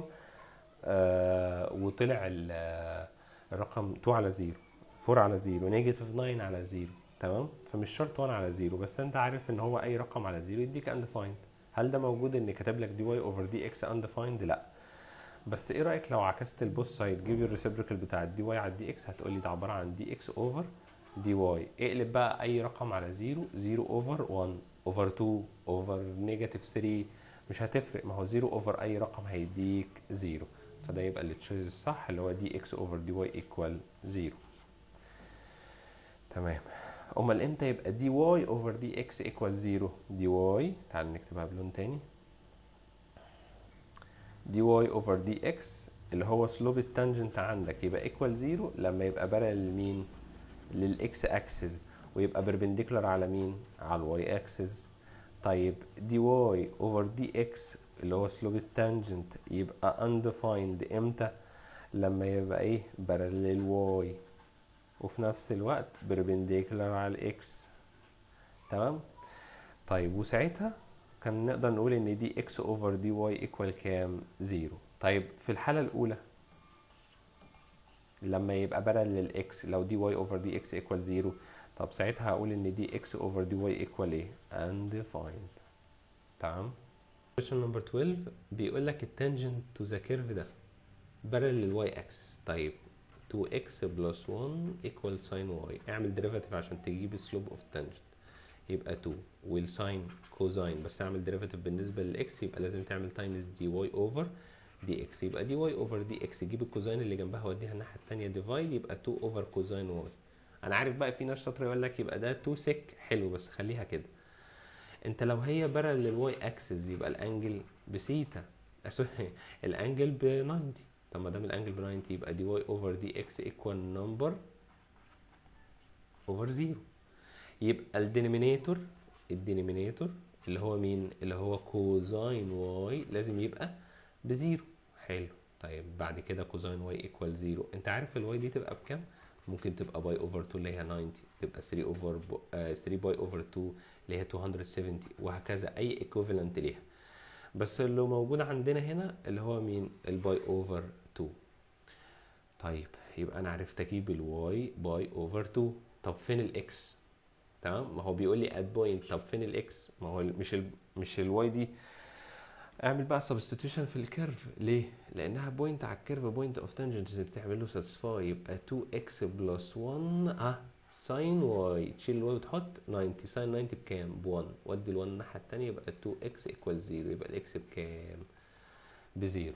آه وطلع ال- آه، الرقم 2 على زيرو 4 على زيرو نيجاتيف 9 على زيرو تمام فمش شرط 1 على زيرو بس انت عارف ان هو اي رقم على زيرو يديك undefined هل ده موجود ان كاتب لك دي واي اوفر دي اكس undefined لا بس ايه رايك لو عكست البوث سايد جيب الريسبريكال بتاع الدي واي على الدي اكس هتقول لي ده عباره عن دي اكس اوفر دي واي اقلب بقى اي رقم على زيرو زيرو اوفر 1 اوفر 2 اوفر نيجاتيف 3 مش هتفرق ما هو زيرو اوفر اي رقم هيديك زيرو فده يبقى اللي تشوز الصح اللي هو دي اكس اوفر دي واي ايكوال زيرو تمام امال امتى يبقى دي واي اوفر دي اكس ايكوال زيرو دي واي تعال نكتبها بلون تاني دي واي اوفر دي اكس اللي هو سلوب التانجنت عندك يبقى ايكوال زيرو لما يبقى بارل لمين للاكس اكسس ويبقى بربنديكولار على مين على الواي اكسس طيب دي واي اوفر دي اكس اللي هو سلوب التانجنت يبقى undefined امتى لما يبقى ايه بارل للواي وفي نفس الوقت بربنديكولار على الاكس تمام طيب وساعتها كان نقدر نقول ان دي اكس اوفر دي واي ايكوال كام زيرو طيب في الحالة الأولى لما يبقى بدل للاكس لو دي واي اوفر دي اكس ايكوال زيرو طب ساعتها هقول ان دي اكس اوفر دي واي ايكوال ايه undefined تمام question number 12 بيقول لك التانجنت تو ذا كيرف ده بارل للواي اكسس طيب 2x بلس 1 equal sin y اعمل ديريفاتيف عشان تجيب السلوب اوف التانجنت يبقى 2 والساين كوزاين بس اعمل ديريفاتيف بالنسبه للاكس يبقى لازم تعمل تايمز دي واي اوفر دي اكس يبقى دي واي اوفر دي اكس جيب الكوزاين اللي جنبها وديها الناحيه الثانيه ديفايد يبقى 2 اوفر كوزاين واي انا عارف بقى في ناس شاطره يقول لك يبقى ده 2 سك حلو بس خليها كده انت لو هي بارل للواي اكسس يبقى الانجل بسيتا سوري الانجل ب 90 طب ما دام الانجل ب 90 يبقى دي واي اوفر دي اكس ايكوال نمبر اوفر زيرو يبقى الدينومينيتور الدينومينيتور اللي هو مين اللي هو كوزاين واي لازم يبقى بزيرو حلو طيب بعد كده كوزاين واي ايكوال زيرو انت عارف الواي دي تبقى بكام ممكن تبقى باي اوفر 2 اللي هي 90 تبقى 3 اوفر 3 باي اوفر 2 اللي هي 270 وهكذا اي ايكوفالنت ليها بس اللي موجود عندنا هنا اللي هو مين الباي اوفر 2 طيب يبقى انا عرفت اجيب الواي باي اوفر 2 طب فين الاكس تمام ما هو بيقول لي ات بوينت طب فين الاكس ما هو مش ال مش الواي دي اعمل بقى سبستيتيوشن في الكيرف ليه لانها بوينت على الكيرف بوينت اوف تانجنت بتعمل له ساتسفاي يبقى 2x بلس 1 اه ساين واي تشيل الواي وتحط 90 ساين 90 بكام ب 1 ودي ال 1 الناحيه الثانيه يبقى 2 اكس ايكوال 0 يبقى الاكس بكام بزيرو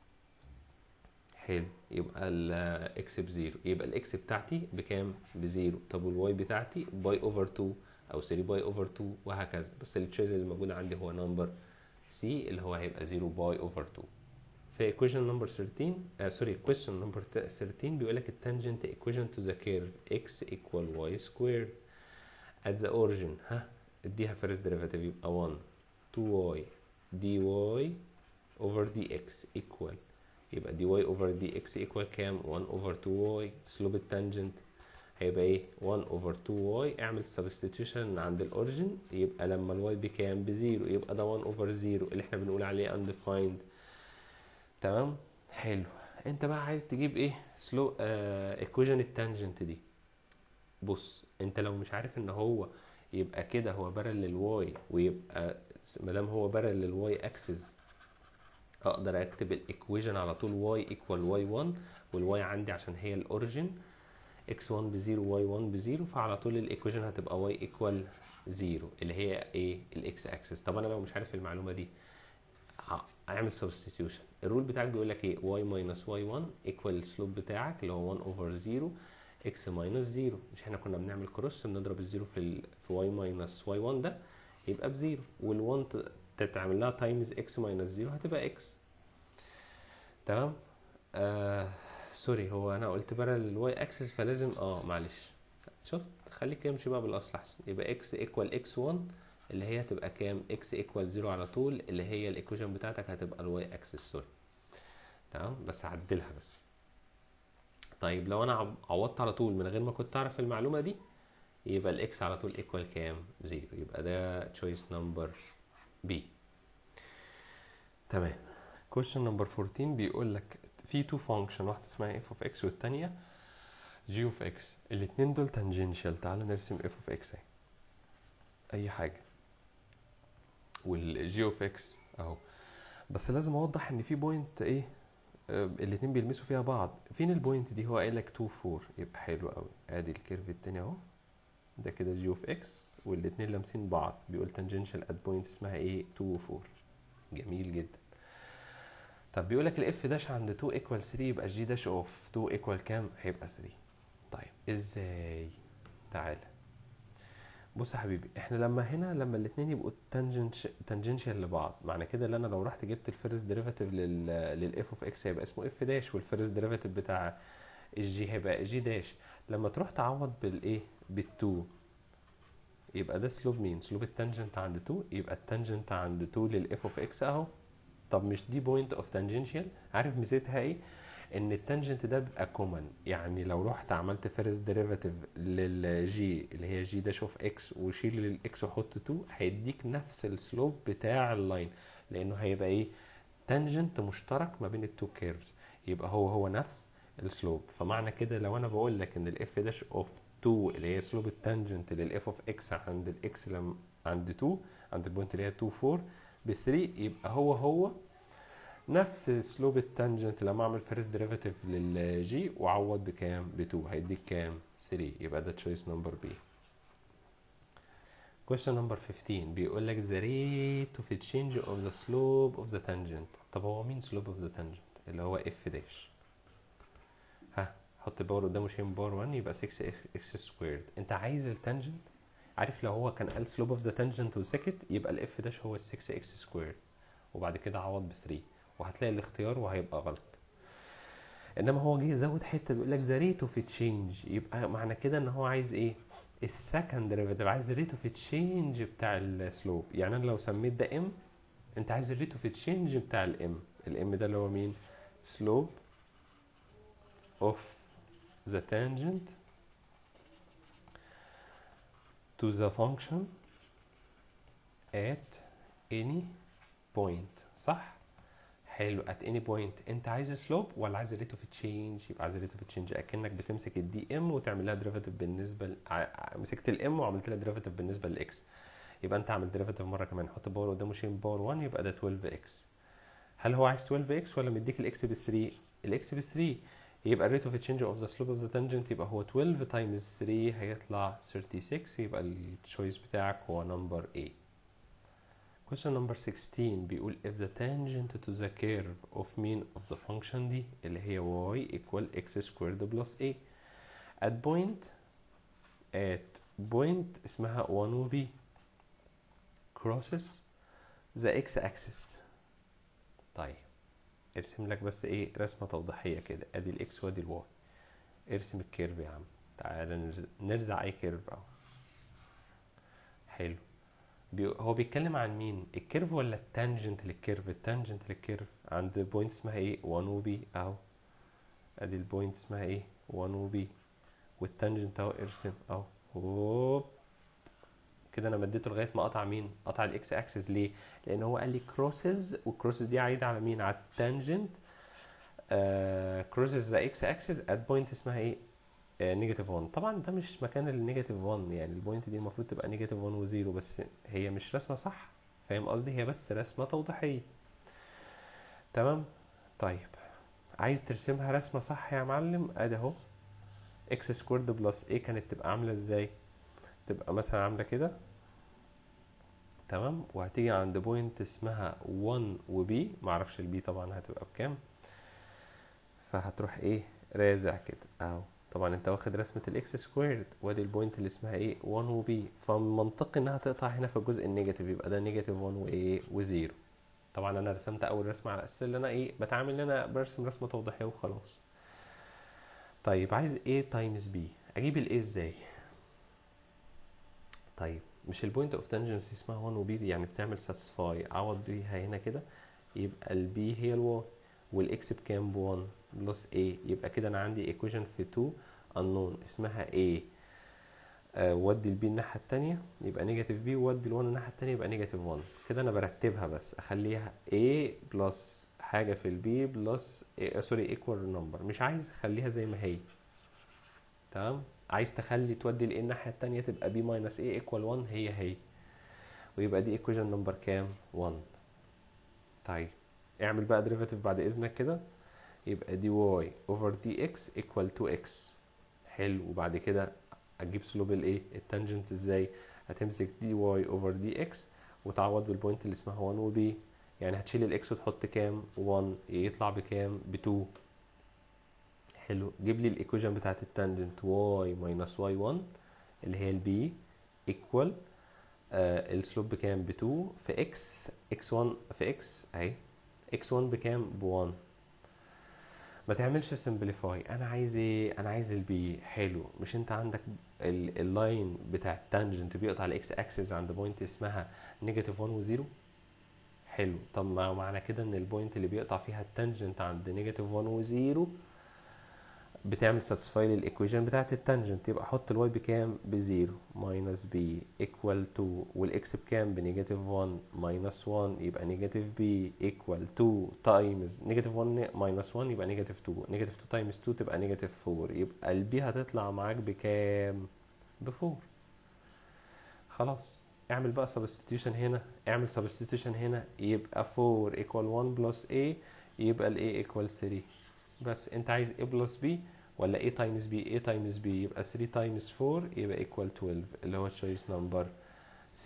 حلو يبقى الاكس بزيرو يبقى الاكس بتاعتي بكام بزيرو طب والواي بتاعتي باي اوفر 2 او 3 باي اوفر 2 وهكذا بس التشيز اللي موجود عندي هو نمبر سي اللي هو هيبقى 0 باي اوفر 2 في equation number 13 آه سوري question number 13 بيقول لك التانجنت equation to the curve x equal y squared at the origin ها اديها first derivative يبقى 1 2y dy over dx equal يبقى dy over dx equal كام 1 over 2y سلوب التانجنت هيبقى ايه 1 over 2y اعمل substitution عند الاوريجن يبقى لما الواي بكام بزيرو يبقى ده 1 over 0 اللي احنا بنقول عليه undefined تمام حلو انت بقى عايز تجيب ايه سلو ايكويشن التانجنت دي بص انت لو مش عارف ان هو يبقى كده هو بارل للواي ويبقى ما دام هو بارل للواي اكسس اقدر اكتب الايكويشن على طول واي ايكوال واي 1 والواي عندي عشان هي الاوريجن x1 بزيرو y1 بزيرو فعلى طول الايكويشن هتبقى y ايكوال زيرو اللي هي ايه الاكس اكسس طب انا لو مش عارف المعلومه دي اعمل سبستيتيوشن الرول بتاعك بيقول لك ايه y minus y1 ايكوال السلوب بتاعك اللي هو 1 اوفر 0 x minus 0 مش احنا كنا بنعمل كروس بنضرب الزيرو في ال في y minus y1 ده يبقى بزيرو وال1 تتعمل لها تايمز x minus 0 هتبقى x تمام آه سوري هو انا قلت بره الواي اكسس فلازم اه معلش شفت خليك يمشي بقى بالاصل احسن يبقى x ايكوال x1 اللي هي هتبقى كام x ايكوال 0 على طول اللي هي الايكويشن بتاعتك هتبقى الواي اكسس سوري تمام بس هعدلها بس طيب لو انا عوضت على طول من غير ما كنت اعرف المعلومه دي يبقى الاكس على طول ايكوال كام 0 يبقى ده تشويس نمبر بي تمام question نمبر 14 بيقول لك في تو فانكشن واحده اسمها f of x والتانيه g of x الاتنين دول tangential تعال نرسم f of x اهي اي حاجه والجي اوف اكس اهو بس لازم اوضح ان في بوينت ايه آه الاتنين بيلمسوا فيها بعض فين البوينت دي هو قايل لك 2 4 يبقى حلو قوي ادي الكيرف التاني اهو ده كده جي اوف اكس والاتنين لامسين بعض بيقول تانجنشال ات بوينت اسمها ايه 2 و 4 جميل جدا طب بيقول لك الاف داش عند 2 ايكوال 3 يبقى الجي داش اوف 2 ايكوال كام هيبقى 3 طيب ازاي تعالى بص يا حبيبي احنا لما هنا لما الاثنين يبقوا تانجنشال لبعض معنى كده ان انا لو رحت جبت الفيرست ديريفاتيف للاف اوف اكس هيبقى اسمه اف داش والفيرست ديريفاتيف بتاع الجي هيبقى جي داش لما تروح تعوض بالايه بال2 يبقى ده سلوب مين سلوب التانجنت عند 2 يبقى التانجنت عند 2 للاف اوف اكس اهو طب مش دي بوينت اوف تانجنشال عارف ميزتها ايه ان التانجنت ده بيبقى كومن يعني لو رحت عملت فيرست ديريفاتيف للجي اللي هي جي داش اوف اكس وشيل الاكس وحط 2 هيديك نفس السلوب بتاع اللاين لانه هيبقى ايه تانجنت مشترك ما بين التو كيرفز يبقى هو هو نفس السلوب فمعنى كده لو انا بقول لك ان الاف داش اوف 2 اللي هي سلوب التانجنت للاف اوف اكس عند الاكس لما عند 2 عند البوينت اللي هي 2 4 ب 3 يبقى هو هو نفس سلوب التانجنت لما اعمل فيرست ديريفاتيف للجي واعوض بكام ب 2 هيديك كام 3 يبقى ده تشويس نمبر بي question number 15 بيقول لك the rate of change of the slope of the tangent طب هو مين slope of the tangent اللي هو f داش ها حط باور قدامه شين باور 1 يبقى 6 x سكويرد انت عايز التانجنت عارف لو هو كان قال slope of the tangent وسكت يبقى الاف داش هو 6 x سكويرد وبعد كده عوض ب 3 وهتلاقي الاختيار وهيبقى غلط انما هو جه يزود حته بيقول لك ذا ريت اوف تشينج يبقى معنى كده ان هو عايز ايه السكند ديريفيتيف عايز الريت اوف تشينج بتاع السلوب يعني انا لو سميت ده ام انت عايز الريت اوف تشينج بتاع الام الام ده اللي هو مين سلوب اوف ذا tangent to the function at any point صح حلو at any point انت عايز سلوب ولا عايز الريت اوف تشينج يبقى عايز الريت اوف تشينج اكنك بتمسك الدي ام وتعمل لها ديريفاتيف بالنسبه ل... مسكت الام وعملت لها ديريفاتيف بالنسبه للاكس يبقى انت عملت ديريفاتيف مره كمان حط باور قدامه شين باور 1 يبقى ده 12 اكس هل هو عايز 12 اكس ولا مديك الاكس ب 3 الاكس ب 3 يبقى الريت اوف تشينج اوف ذا سلوب اوف ذا تانجنت يبقى هو 12 تايمز 3 هيطلع 36 يبقى التشويس بتاعك هو نمبر A question number 16 بيقول if the tangent to the curve of mean of the function دي اللي هي y equal x squared plus a at point at point اسمها 1 و b crosses the x axis طيب ارسم لك بس ايه رسمة توضيحية كده ادي الاكس وادي الواي ارسم الكيرف يا عم تعالى نرز- نرزع اي كيرف اهو حلو بي... هو بيتكلم عن مين الكيرف ولا التانجنت للكيرف التانجنت للكيرف عند بوينت اسمها ايه 1 و بي اهو ادي البوينت اسمها ايه 1 و بي والتانجنت اهو ارسم اهو هوب كده انا مديته لغايه ما قطع مين قطع الاكس اكسس ليه لان هو قال لي كروسز والكروسز دي عايده على مين على التانجنت كروسز ذا اكس اكسس ات بوينت اسمها ايه نيجاتيف 1 طبعا ده مش مكان النيجاتيف 1 يعني البوينت دي المفروض تبقى نيجاتيف 1 وزيرو بس هي مش رسمه صح فاهم قصدي هي بس رسمه توضيحيه تمام طيب عايز ترسمها رسمه صح يا معلم ادي اهو اكس سكويرد بلس ايه كانت تبقى عامله ازاي تبقى مثلا عامله كده تمام وهتيجي عند بوينت اسمها 1 وبي معرفش البي طبعا هتبقى بكام فهتروح ايه رازع كده اهو طبعا انت واخد رسمة الاكس سكويرد وادي البوينت اللي اسمها ايه 1 وبي فمنطقي انها تقطع هنا في الجزء النيجاتيف يبقى ده نيجاتيف 1 وايه وزيرو طبعا انا رسمت اول رسمة على اساس ان انا ايه بتعامل ان انا برسم رسمة توضيحية وخلاص طيب عايز ايه تايمز بي اجيب الايه ازاي طيب مش البوينت اوف تانجنسي اسمها 1 وبي دي يعني بتعمل ساتسفاي عوض بيها هنا كده يبقى البي هي الواي والاكس بكام ب 1 بلس a يبقى كده انا عندي ايكويشن في 2 unknown اسمها a آه ودي البي الناحيه التانية يبقى نيجاتيف بي وودي ال1 الناحيه التانية يبقى نيجاتيف 1 كده انا برتبها بس اخليها a بلس حاجه في البي بلس سوري ايكوال نمبر مش عايز اخليها زي ما هي تمام عايز تخلي تودي ال a الناحيه التانية تبقى b ماينس a ايكوال 1 هي هي ويبقى دي ايكويشن نمبر كام 1 طيب اعمل بقى ديريفاتيف بعد اذنك كده يبقى دي واي اوفر دي اكس ايكوال تو اكس حلو وبعد كده هتجيب سلوب الايه التانجنت ازاي هتمسك دي واي اوفر دي اكس وتعوض بالبوينت اللي اسمها 1 وبي يعني هتشيل الاكس وتحط كام 1 يطلع بكام ب 2 حلو جيب لي الايكويشن بتاعت التانجنت واي ماينس واي 1 اللي هي البي ايكوال آه السلوب بكام ب 2 في اكس اكس 1 في اكس اهي اكس 1 بكام ب 1 ما تعملش سمبليفاي انا عايز ايه انا عايز البي حلو مش انت عندك ال- اللاين بتاع التانجنت بيقطع الاكس اكسس عند بوينت اسمها نيجاتيف 1 وزيرو حلو طب ما معنى كده ان البوينت اللي بيقطع فيها التانجنت عند نيجاتيف 1 وزيرو بتعمل ساتسفاي للايكويشن بتاعت التانجنت يبقى حط الواي بكام بزيرو ماينس بي ايكوال 2 والاكس بكام بنيجاتيف 1 ماينس 1 يبقى نيجاتيف بي ايكوال 2 تايمز نيجاتيف 1 ماينس 1 يبقى نيجاتيف 2 نيجاتيف 2 تايمز 2 تبقى نيجاتيف 4 يبقى البي هتطلع معاك بكام ب 4 خلاص اعمل بقى سبستيتيوشن هنا اعمل سبستيتيوشن هنا يبقى 4 ايكوال 1 بلس a يبقى ال a ايكوال 3 بس انت عايز a بلس b ولا a تايمز b a تايمز b يبقى 3 تايمز 4 يبقى ايكوال 12 اللي هو choice number C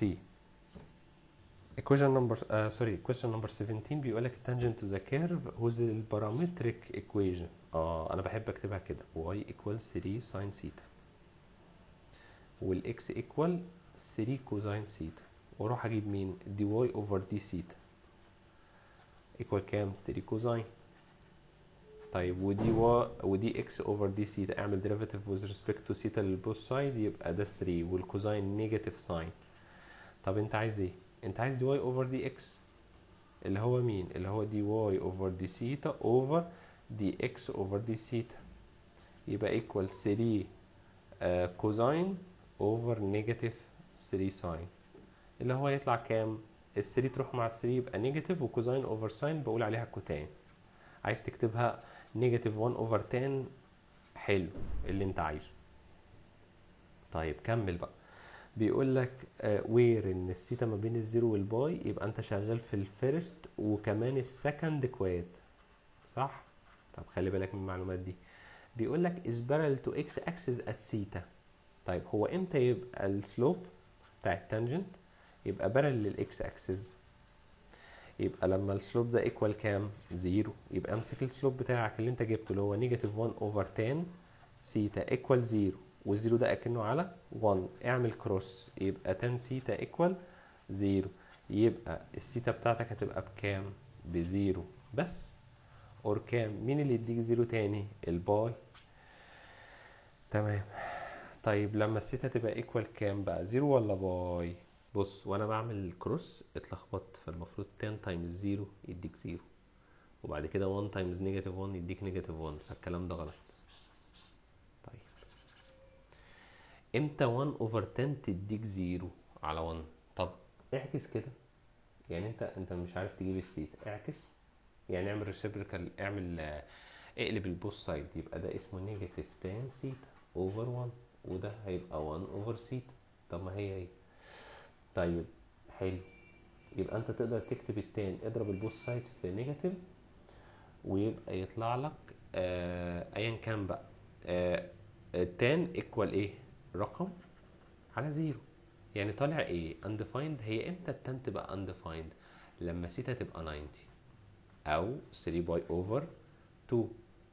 equation number uh, sorry question number 17 بيقول لك tangent to the curve whose parametric equation اه انا بحب اكتبها كده y equals 3 sin theta والاكس equal 3 كوزين ثيتا واروح اجيب مين دي واي اوفر دي ثيتا equal كام 3 كوزين طيب ودي و ودي اكس اوفر دي ثيتا اعمل ديريفاتيف with respect to ثيتا للبوث سايد يبقى ده 3 والكوزين نيجاتيف ساين طب انت عايز ايه انت عايز دي واي اوفر دي اكس اللي هو مين اللي هو دي واي اوفر دي ثيتا اوفر دي اكس اوفر دي ثيتا يبقى ايكوال 3 كوزين اوفر نيجاتيف 3 ساين اللي هو يطلع كام ال 3 تروح مع ال 3 يبقى نيجاتيف وكوزين اوفر ساين بقول عليها كوتان عايز تكتبها نيجاتيف 1 اوفر 10 حلو اللي انت عايزه طيب كمل بقى بيقول لك وير ان الثيتا ما بين الزيرو والباي يبقى انت شغال في الفيرست وكمان السكند كواد صح طب خلي بالك من المعلومات دي بيقول لك is parallel to x axis at theta طيب هو امتى يبقى السلوب بتاع التانجنت يبقى parallel للاكس اكسس يبقى لما السلوب ده ايكوال كام زيرو يبقى امسك السلوب بتاعك اللي انت جبته اللي هو نيجاتيف 1 اوفر 10 سيتا ايكوال زيرو والزيرو ده اكنه على 1 اعمل كروس يبقى 10 سيتا ايكوال زيرو يبقى السيتا بتاعتك هتبقى بكام بزيرو بس اور كام مين اللي يديك زيرو تاني الباي تمام طيب لما السيتا تبقى ايكوال كام بقى زيرو ولا باي بص وانا بعمل كروس اتلخبطت فالمفروض 10 تايمز زيرو يديك زيرو وبعد كده 1 تايمز نيجاتيف 1 يديك نيجاتيف 1 فالكلام ده غلط طيب امتى 1 اوفر 10 تديك زيرو على 1 طب اعكس كده يعني انت انت مش عارف تجيب الثيتا اعكس يعني اعمل ريسيبريكال اعمل آه، اقلب البوست سايد يبقى ده اسمه نيجاتيف 10 سيتا اوفر 1 وده هيبقى 1 اوفر سيتا طب ما هي هي طيب حلو يبقى انت تقدر تكتب التان اضرب البوست سايد في نيجاتيف ويبقى يطلع لك آه ايا كان بقى آه التان ايكوال ايه رقم على زيرو يعني طالع ايه undefined هي امتى التان تبقى undefined لما سيتا تبقى 90 او 3 باي اوفر 2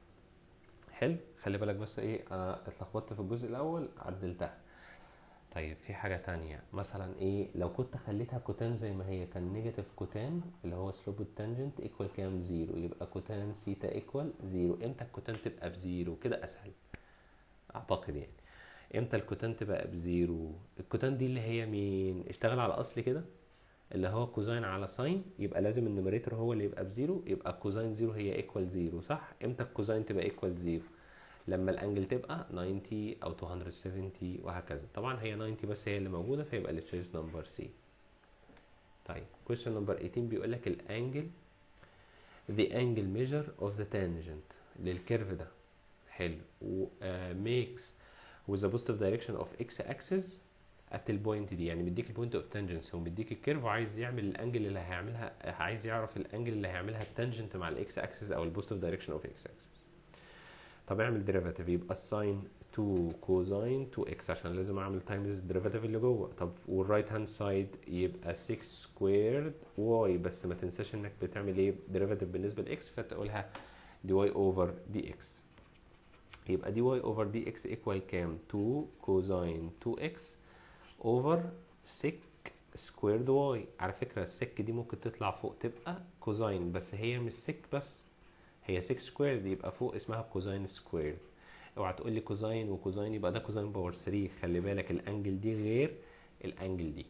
حلو خلي بالك بس ايه انا اتلخبطت في الجزء الاول عدلتها طيب في حاجة تانية مثلا ايه لو كنت خليتها كوتان زي ما هي كان نيجاتيف كوتان اللي هو سلوب التانجنت ايكوال كام زيرو يبقى كوتان سيتا ايكوال زيرو امتى الكوتان تبقى بزيرو كده اسهل اعتقد يعني امتى الكوتان تبقى بزيرو الكوتان دي اللي هي مين اشتغل على اصل كده اللي هو كوزين على ساين يبقى لازم النوميريتور هو اللي يبقى بزيرو يبقى كوزين زيرو هي ايكوال زيرو صح امتى الكوزين تبقى ايكوال زيرو لما الانجل تبقى 90 او 270 وهكذا طبعا هي 90 بس هي اللي موجوده فيبقى التشويس نمبر سي طيب question نمبر 18 بيقول لك الانجل the angle measure of the tangent للكيرف ده حلو و uh, makes with the positive direction of x axis at البوينت دي يعني مديك البوينت اوف تانجنس هو مديك الكيرف وعايز يعمل الانجل اللي هيعملها عايز يعرف الانجل اللي هيعملها التانجنت مع الاكس اكسس او البوزيتيف دايركشن اوف اكس اكسس طب اعمل ديريفاتيف يبقى الساين 2 كوزاين 2 اكس عشان لازم اعمل تايمز الديريفاتيف اللي جوه طب والرايت هاند سايد يبقى 6 سكويرد واي بس ما تنساش انك بتعمل ايه ديريفاتيف بالنسبه لاكس فتقولها دي واي اوفر دي اكس يبقى دي واي اوفر دي اكس ايكوال كام 2 كوزاين 2 اكس اوفر سك سكويرد واي على فكره السك دي ممكن تطلع فوق تبقى كوزاين بس هي مش سك بس هي 6 سكويرد يبقى فوق اسمها كوزاين سكويرد اوعى تقول لي كوزاين وكوزاين يبقى ده كوزاين باور 3 خلي بالك الانجل دي غير الانجل دي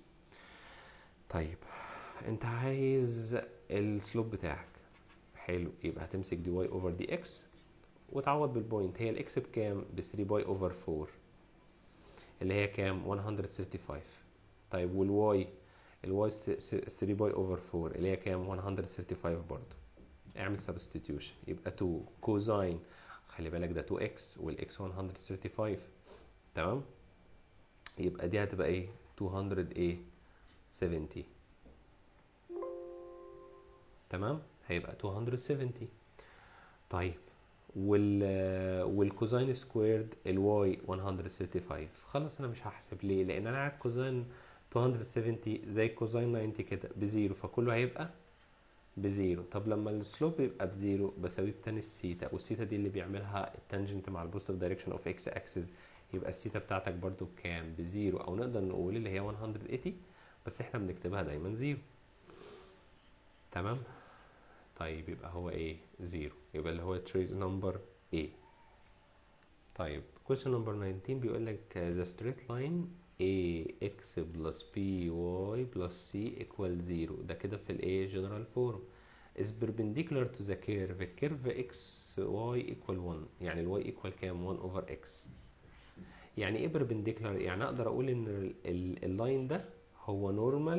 طيب انت عايز السلوب بتاعك حلو يبقى هتمسك دي واي اوفر دي اكس وتعوض بالبوينت هي الاكس بكام ب 3 باي اوفر 4 اللي هي كام 135 طيب والواي الواي 3 باي اوفر 4 اللي هي كام 135 برضه اعمل سبستيتيوشن يبقى 2 كوزاين خلي بالك ده 2 اكس والاكس 135 تمام يبقى دي هتبقى ايه 200 ايه 70 تمام هيبقى 270 طيب وال والكوزاين سكويرد الواي 135 خلاص انا مش هحسب ليه لان انا عارف كوزاين 270 زي كوزاين 90 كده بزيرو فكله هيبقى بزيرو طب لما السلوب يبقى بزيرو بساويه بتاني السيتا والسيتا دي اللي بيعملها التانجنت مع البوزيتيف دايركشن اوف اكس اكسس يبقى السيتا بتاعتك برضو بكام بزيرو او نقدر نقول اللي هي 180 بس احنا بنكتبها دايما زيرو تمام طيب يبقى هو ايه زيرو يبقى اللي هو تريد نمبر A طيب question number 19 بيقول لك the straight line ax plus by plus c equal 0 ده كده في الايه general form is perpendicular to the curve الكيرف x y equal 1 يعني ال y equal كام 1 over x يعني ايه perpendicular يعني اقدر اقول ان اللاين ده هو normal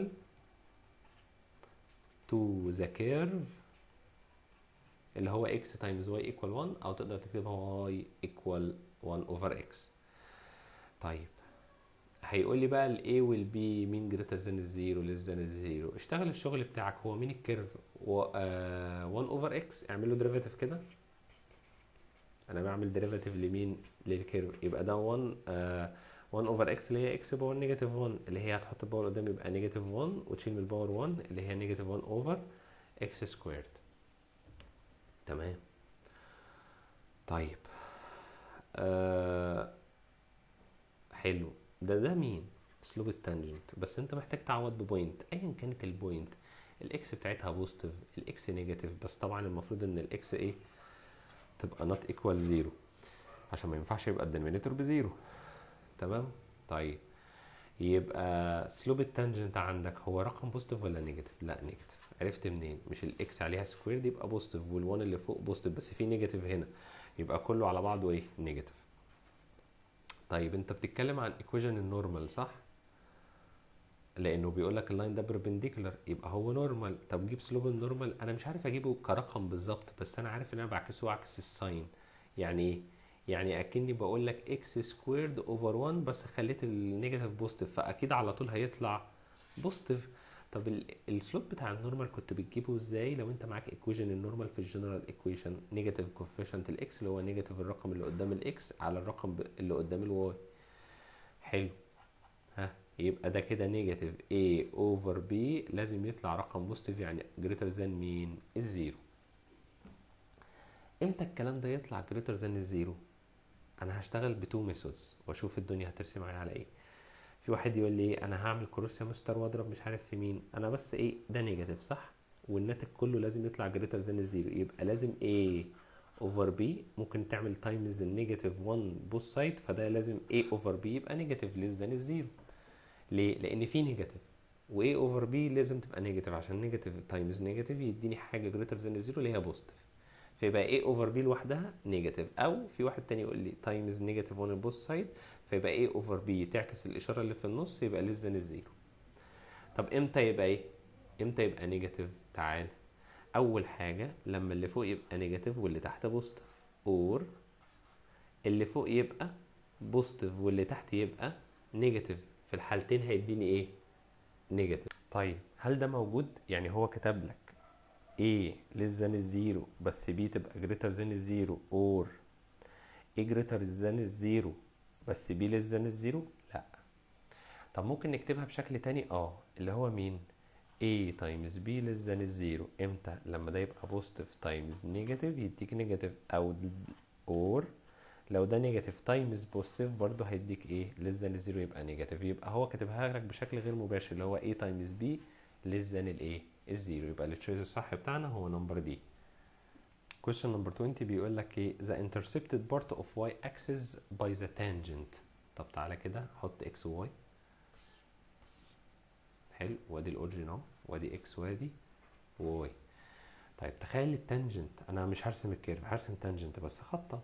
to the curve اللي هو x times y equal 1 او تقدر تكتبها y equal 1 over x طيب هيقول لي بقى ال A وال B مين greater than الزيرو less than الزيرو اشتغل الشغل بتاعك هو مين الكيرف و, آه 1 over x اعمل له derivative كده انا بعمل ديريفاتيف لمين للكيرف يبقى ده 1 آه 1 اوفر اكس اللي هي اكس باور نيجاتيف 1 اللي هي هتحط الباور قدام يبقى نيجاتيف 1 وتشيل من الباور 1 اللي هي نيجاتيف 1 اوفر اكس سكويرد تمام طيب آه حلو ده ده مين اسلوب التانجنت بس انت محتاج تعوض ببوينت ايا كانت البوينت الاكس بتاعتها بوزيتيف الاكس نيجاتيف بس طبعا المفروض ان الاكس ايه تبقى نوت ايكوال زيرو عشان ما ينفعش يبقى الدينومينيتور بزيرو تمام طيب يبقى سلوب التانجنت عندك هو رقم بوزيتيف ولا نيجاتيف لا نيجاتيف عرفت منين مش الاكس عليها سكوير دي يبقى بوزيتيف وال1 اللي فوق بوزيتيف بس في نيجاتيف هنا يبقى كله على بعضه ايه نيجاتيف طيب انت بتتكلم عن ايكويشن النورمال صح لانه بيقول لك اللاين ده بربنديكولار يبقى هو نورمال طب جيب سلوب النورمال انا مش عارف اجيبه كرقم بالظبط بس انا عارف ان انا بعكسه عكس الساين يعني ايه يعني اكني بقول لك اكس سكويرد اوفر 1 بس خليت النيجاتيف بوزيتيف فاكيد على طول هيطلع بوزيتيف طب السلوب بتاع النورمال كنت بتجيبه ازاي لو انت معاك ايكويشن النورمال في الجنرال ايكويشن نيجاتيف كوفيشنت الاكس اللي هو نيجاتيف الرقم اللي قدام الاكس على الرقم اللي قدام الواي حلو ها يبقى ده كده نيجاتيف a اوفر b لازم يطلع رقم بوزيتيف يعني جريتر ذان مين الزيرو امتى الكلام ده يطلع جريتر ذان الزيرو انا هشتغل بتو ميثودز واشوف الدنيا هترسم معايا على ايه في واحد يقول لي انا هعمل كروس يا مستر واضرب مش عارف في مين انا بس ايه ده نيجاتيف صح والناتج كله لازم يطلع جريتر ذان الزيرو يبقى لازم a اوفر b ممكن تعمل تايمز النيجاتيف 1 بوث سايد فده لازم a اوفر b يبقى نيجاتيف ليس ذان الزيرو ليه لان في نيجاتيف و a اوفر b لازم تبقى نيجاتيف عشان نيجاتيف تايمز نيجاتيف يديني حاجه جريتر ذان الزيرو اللي هي بوزيتيف فيبقى a اوفر b لوحدها نيجاتيف او في واحد تاني يقول لي تايمز نيجاتيف 1 بوث سايد فيبقى a اوفر b تعكس الاشاره اللي في النص يبقى ليس ذان الزيرو طب امتى يبقى ايه امتى يبقى نيجاتيف تعال اول حاجه لما اللي فوق يبقى نيجاتيف واللي تحت بوزيتيف اور اللي فوق يبقى بوزيتيف واللي تحت يبقى نيجاتيف في الحالتين هيديني ايه نيجاتيف طيب هل ده موجود يعني هو كتب لك A less than الزيرو بس B تبقى greater than الزيرو or A greater than الزيرو بس B less than الزيرو لا طب ممكن نكتبها بشكل تاني اه اللي هو مين A times B less than الزيرو امتى لما ده يبقى positive times negative يديك negative او or لو ده نيجاتيف تايمز بوزيتيف برضه هيديك ايه ليس ذان الزيرو يبقى نيجاتيف يبقى هو كاتبها لك بشكل غير مباشر اللي هو a تايمز b ليس ذان الايه الزيرو يبقى التشويس الصح بتاعنا هو نمبر دي question number 20 بيقول لك ايه the intercepted part of y axis by the tangent طب تعالى كده حط x و y حلو وادي الاوريجين اهو وادي x وادي y طيب تخيل التانجنت انا مش هرسم الكيرف هرسم تانجنت بس خطه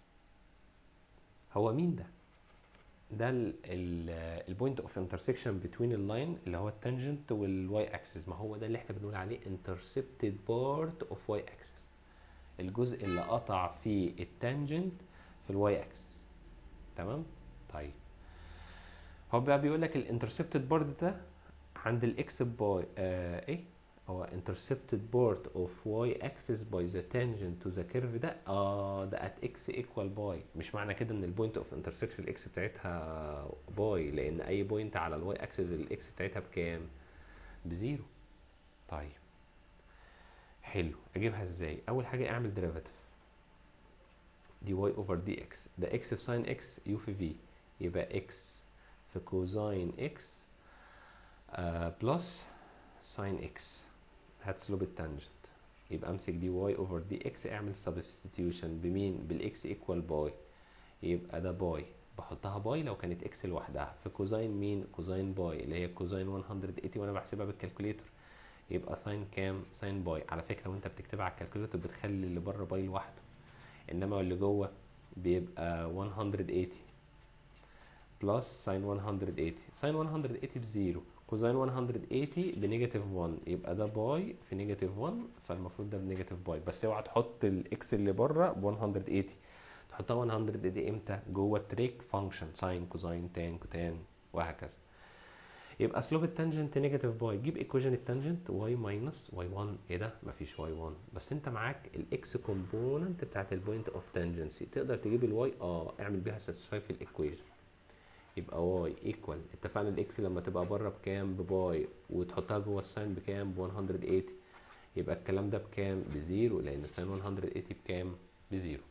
هو مين ده ده البوينت اوف انترسكشن بتوين اللاين اللي هو التانجنت والواي اكسس ما هو ده اللي احنا بنقول عليه انترسبتد بارت اوف واي اكسس الجزء اللي قطع فيه التانجنت في الواي اكسس تمام طيب هو بقى بيقول لك الانترسبتد بارت ده عند الاكس باي آه ايه هو intercepted part of y axis by the tangent to the curve ده اه ده at x equal by مش معنى كده ان البوينت اوف intersection الاكس بتاعتها باي لان اي بوينت على الواي اكسس الاكس بتاعتها بكام بزيرو طيب حلو اجيبها ازاي اول حاجه اعمل ديريفاتيف دي واي اوفر دي اكس ده اكس في ساين اكس يو في في يبقى اكس في كوزاين اكس بلس ساين اكس هات سلوب التانجنت يبقى امسك دي واي اوفر دي اكس اعمل سبستيتيوشن بمين بالاكس ايكوال باي يبقى ده باي بحطها باي لو كانت اكس لوحدها في كوزاين مين كوزاين باي اللي هي كوزاين 180 وانا بحسبها بالكالكوليتر يبقى ساين كام ساين باي على فكره وانت بتكتبها على الكالكوليتر بتخلي اللي بره باي لوحده انما اللي جوه بيبقى 180 بلس ساين 180 ساين 180 بزيرو كوزين 180 بنيجاتيف 1 يبقى ده باي في نيجاتيف 1 فالمفروض ده بنيجاتيف باي بس اوعى تحط الاكس اللي بره ب 180 تحطها 180 امتى جوه التريك فانكشن ساين كوزين تان كوتان وهكذا يبقى سلوب التانجنت نيجاتيف باي جيب ايكويشن التانجنت واي ماينس واي 1 ايه ده مفيش واي 1 بس انت معاك الاكس كومبوننت بتاعت البوينت اوف تانجنسي تقدر تجيب الواي اه اعمل بيها ساتسفاي في الايكويشن يبقى واي ايكوال اتفقنا الاكس لما تبقى بره بكام بباي وتحطها جوه الساين بكام ب 180 يبقى الكلام ده بكام بزيرو لان ساين 180 بكام بزيرو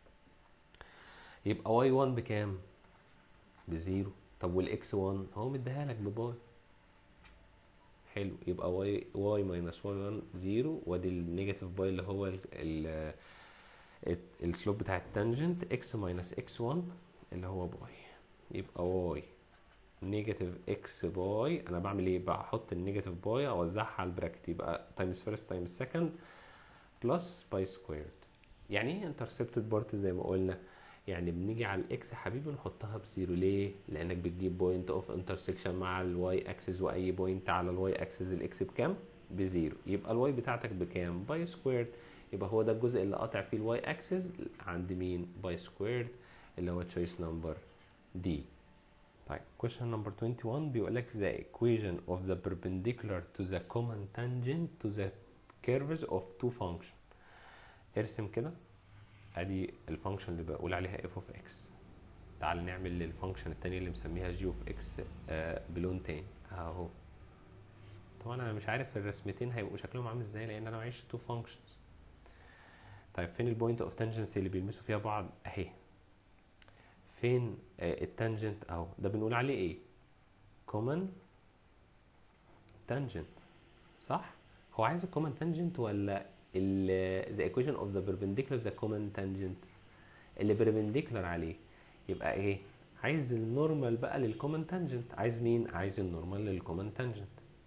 يبقى واي 1 بكام بزيرو طب والاكس 1 هو مديها لك بباي حلو يبقى واي واي ماينس واي 1 زيرو وادي النيجاتيف باي اللي هو ال ال السلوب بتاع التانجنت اكس ماينس اكس 1 اللي هو باي يبقى واي نيجاتيف اكس باي انا بعمل ايه بحط النيجاتيف باي اوزعها على البراكت يبقى تايمز فيرست تايمز سكند بلس باي سكويرد يعني ايه انترسبتد بارت زي ما قلنا يعني بنيجي على الاكس يا حبيبي نحطها بزيرو ليه لانك بتجيب بوينت اوف انترسكشن مع الواي اكسس واي بوينت على الواي اكسس الاكس بكام بزيرو يبقى الواي بتاعتك بكام باي سكويرد يبقى هو ده الجزء اللي قاطع فيه الواي اكسس عند مين باي سكويرد اللي هو تشويس نمبر دي طيب question number 21 بيقول لك the equation of the perpendicular to the common tangent to the curves of two function ارسم كده ادي الفانكشن اللي بقول عليها f of x تعال نعمل للفانكشن التانية اللي مسميها g of x آه بلون تاني اهو طبعا انا مش عارف الرسمتين هيبقوا شكلهم عامل ازاي لان انا معيش two functions طيب فين البوينت اوف تانجنسي اللي بيلمسوا فيها بعض اهي فين آه التانجنت اهو ده بنقول عليه ايه common tangent صح هو عايز الكومن تانجنت ولا ال the equation of the perpendicular the common tangent اللي perpendicular عليه يبقى ايه عايز النورمال بقى للكومن تانجنت عايز مين عايز النورمال للكومن تانجنت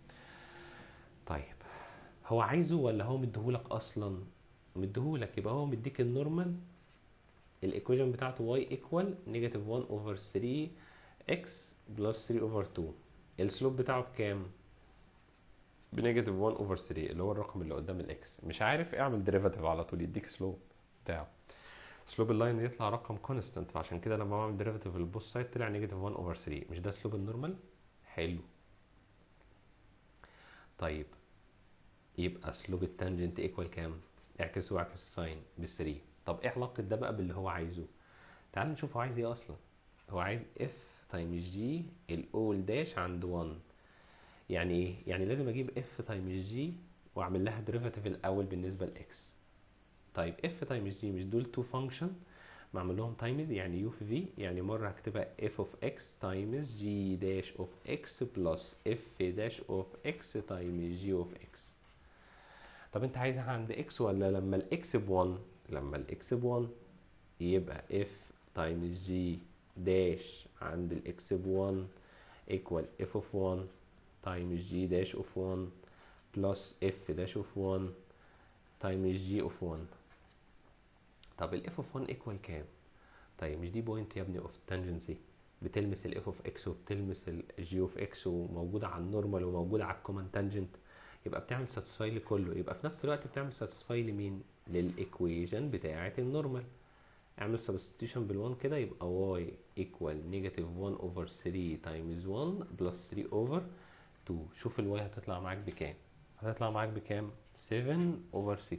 طيب هو عايزه ولا هو مديهولك اصلا مديهولك يبقى هو مديك النورمال الايكويشن بتاعته y equal نيجاتيف 1 over 3 x بلس 3 over 2 السلوب بتاعه بكام؟ بنيجاتيف 1 over 3 اللي هو الرقم اللي قدام الاكس مش عارف اعمل ديريفاتيف على طول يديك سلوب بتاعه سلوب اللاين يطلع رقم كونستنت فعشان كده لما بعمل ديريفاتيف للبوست سايد طلع نيجاتيف 1 over 3 مش ده سلوب النورمال؟ حلو طيب يبقى سلوب التانجنت ايكوال كام؟ اعكس واعكس الساين ب 3 طب ايه علاقة ده بقى باللي هو عايزه؟ تعال نشوف هو عايز ايه اصلا هو عايز اف تايمز جي الاول داش عند 1 يعني ايه؟ يعني لازم اجيب اف تايمز جي واعمل لها ديريفاتيف الاول بالنسبة لاكس طيب اف تايمز جي مش دول تو فانكشن بعمل لهم تايمز يعني يو في في يعني مرة هكتبها اف اوف اكس تايمز جي داش اوف اكس بلس اف داش اوف اكس تايمز جي اوف اكس طب انت عايزها عند اكس ولا لما الاكس ب 1 لما الاكس ب 1 يبقى اف تايمز جي داش عند الاكس ب 1 ايكوال اف اوف 1 تايمز جي داش اوف 1 بلس اف داش اوف 1 تايمز جي اوف 1 طب الاف اوف 1 ايكوال كام طيب مش دي بوينت يا ابني اوف تانجنسي بتلمس الاف اوف اكس وبتلمس الجي اوف اكس وموجوده على النورمال وموجوده على الكومن تانجنت يبقى بتعمل ساتسفاي لكله يبقى في نفس الوقت بتعمل ساتسفاي لمين للايكويشن بتاعه النورمال اعمل سبستيوشن بال1 كده يبقى y ايكوال نيجاتيف 1 اوفر 3 تايمز 1 بلس 3 اوفر 2 شوف الواي هتطلع معاك بكام هتطلع معاك بكام 7 اوفر 6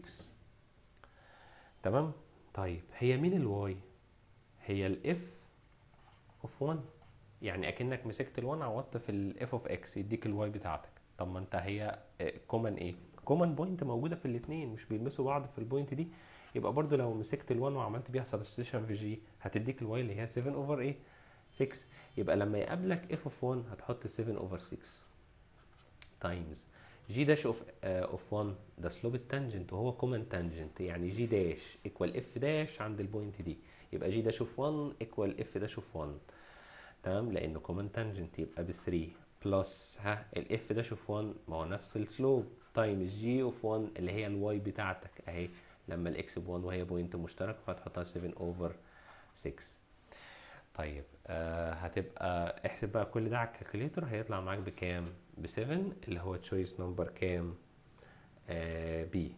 تمام طيب هي مين الواي هي الاف اوف 1 يعني اكنك مسكت ال1 عوضت في الاف اوف اكس يديك الواي بتاعتك طب ما انت هي كومن ايه كومن بوينت موجوده في الاثنين مش بيلمسوا بعض في البوينت دي يبقى برضو لو مسكت ال1 وعملت بيها سبستيشن في جي هتديك الواي اللي هي 7 اوفر ايه 6 يبقى لما يقابلك اف اوف 1 هتحط 7 اوفر 6 تايمز جي داش اوف اوف 1 ده سلوب التانجنت وهو كومن تانجنت يعني جي داش ايكوال اف داش عند البوينت دي يبقى جي داش اوف 1 ايكوال اف داش اوف 1 تمام لانه كومن تانجنت يبقى ب 3 بلس ها الاف داش اوف 1 ما هو نفس السلوب تايمز جي اوف 1 اللي هي الواي بتاعتك اهي لما الاكس ب 1 وهي بوينت مشترك فهتحطها 7 اوفر 6 طيب آه هتبقى احسب بقى كل ده على الكالكوليتر هيطلع معاك بكام ب 7 اللي هو تشويس نمبر كام آه بي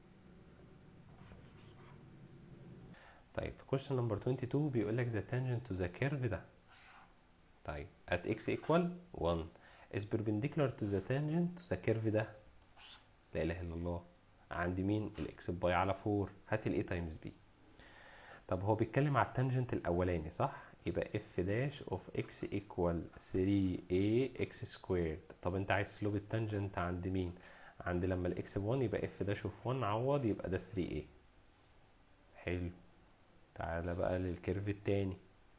طيب في question number 22 بيقول لك the tangent to the curve ده طيب at x equal 1 is perpendicular to the tangent to the curve ده لا اله الا الله عند مين الاكس باي على 4 هات الاي تايمز بي طب هو بيتكلم على التانجنت الاولاني صح يبقى اف داش اوف اكس ايكوال 3a اكس سكويرد طب انت عايز سلوب التانجنت عند مين عند لما الاكس ب 1 يبقى اف داش اوف 1 عوض يبقى ده 3a حلو تعالى بقى للكيرف التاني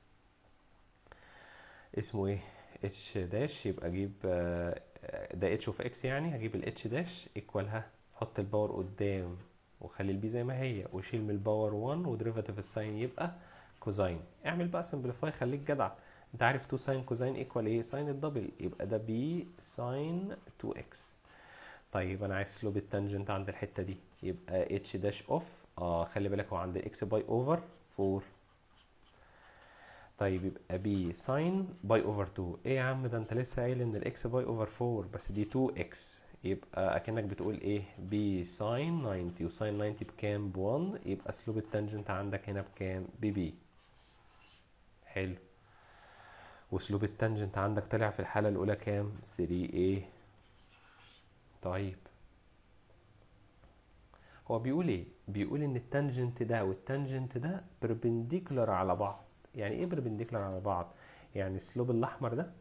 اسمه ايه اتش داش يبقى اجيب آه، ده اتش اوف اكس يعني هجيب الاتش داش ايكوال ها حط الباور قدام وخلي البي زي ما هي وشيل من الباور 1 وديريفاتيف الساين يبقى كوزاين اعمل بقى سمبليفاي خليك جدع انت عارف 2 ساين كوزاين ايكوال ايه ساين الدبل يبقى ده بي ساين 2 اكس طيب انا عايز سلوب التانجنت عند الحته دي يبقى اتش داش اوف اه خلي بالك هو عند الاكس باي اوفر 4 طيب يبقى بي ساين باي اوفر 2 ايه يا عم ده انت لسه قايل ان الاكس باي اوفر 4 بس دي 2 اكس يبقى اكنك بتقول ايه بي ساين 90 وساين 90 بكام ب 1 يبقى سلوب التانجنت عندك هنا بكام ببي حلو واسلوب التانجنت عندك طلع في الحالة الأولى كام؟ 3A طيب هو بيقول ايه؟ بيقول ان التانجنت ده والتانجنت ده perpendicular على بعض يعني ايه perpendicular على بعض؟ يعني السلوب الأحمر ده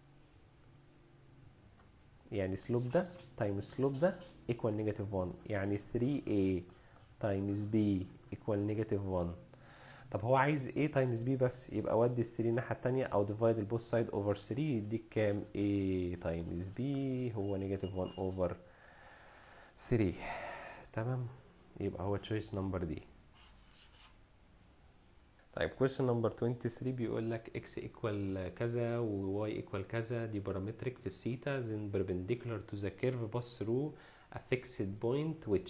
يعني السلوب ده تايم السلوب ده equal نيجاتيف 1 يعني 3A تايمز B equal نيجاتيف 1 طب هو عايز a تايمز b بس يبقى ودي ال 3 الناحيه التانية او ديفايد البوث سايد اوفر 3 يديك كام a تايمز b هو نيجاتيف 1 اوفر 3 تمام يبقى هو تشويس نمبر دي طيب question نمبر 23 بيقول لك x equal كذا و y equal كذا دي بارامتريك في الثيتا then perpendicular to the curve pass through a fixed point which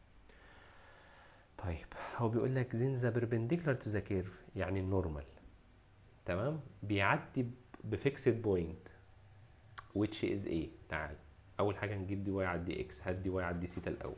طيب هو بيقول لك then the perpendicular to the curve يعني النورمال تمام بيعدي بفيكسد بوينت which is a تعال اول حاجه هنجيب دي واي على دي اكس هات دي واي على دي سيتا الاول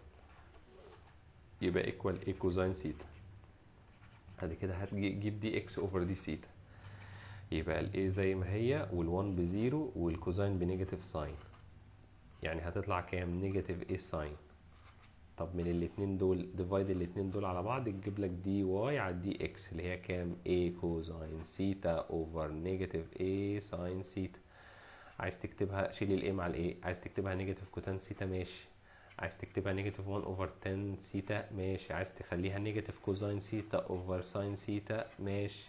يبقى ايكوال اي كوزاين سيتا بعد كده هتجيب دي اكس اوفر دي سيتا يبقى الاي زي ما هي وال1 بزيرو والكوزاين بنيجاتيف ساين يعني هتطلع كام نيجاتيف اي ساين طب من الاتنين دول ديفايد الاتنين دول على بعض تجيب لك دي واي على دي اكس اللي هي كام a كوزاين سيتا اوفر نيجاتيف a ساين سيتا عايز تكتبها شيل الاي مع الاي عايز تكتبها نيجاتيف كوتان سيتا ماشي عايز تكتبها نيجاتيف 1 اوفر 10 سيتا ماشي عايز تخليها نيجاتيف كوزاين سيتا اوفر ساين سيتا ماشي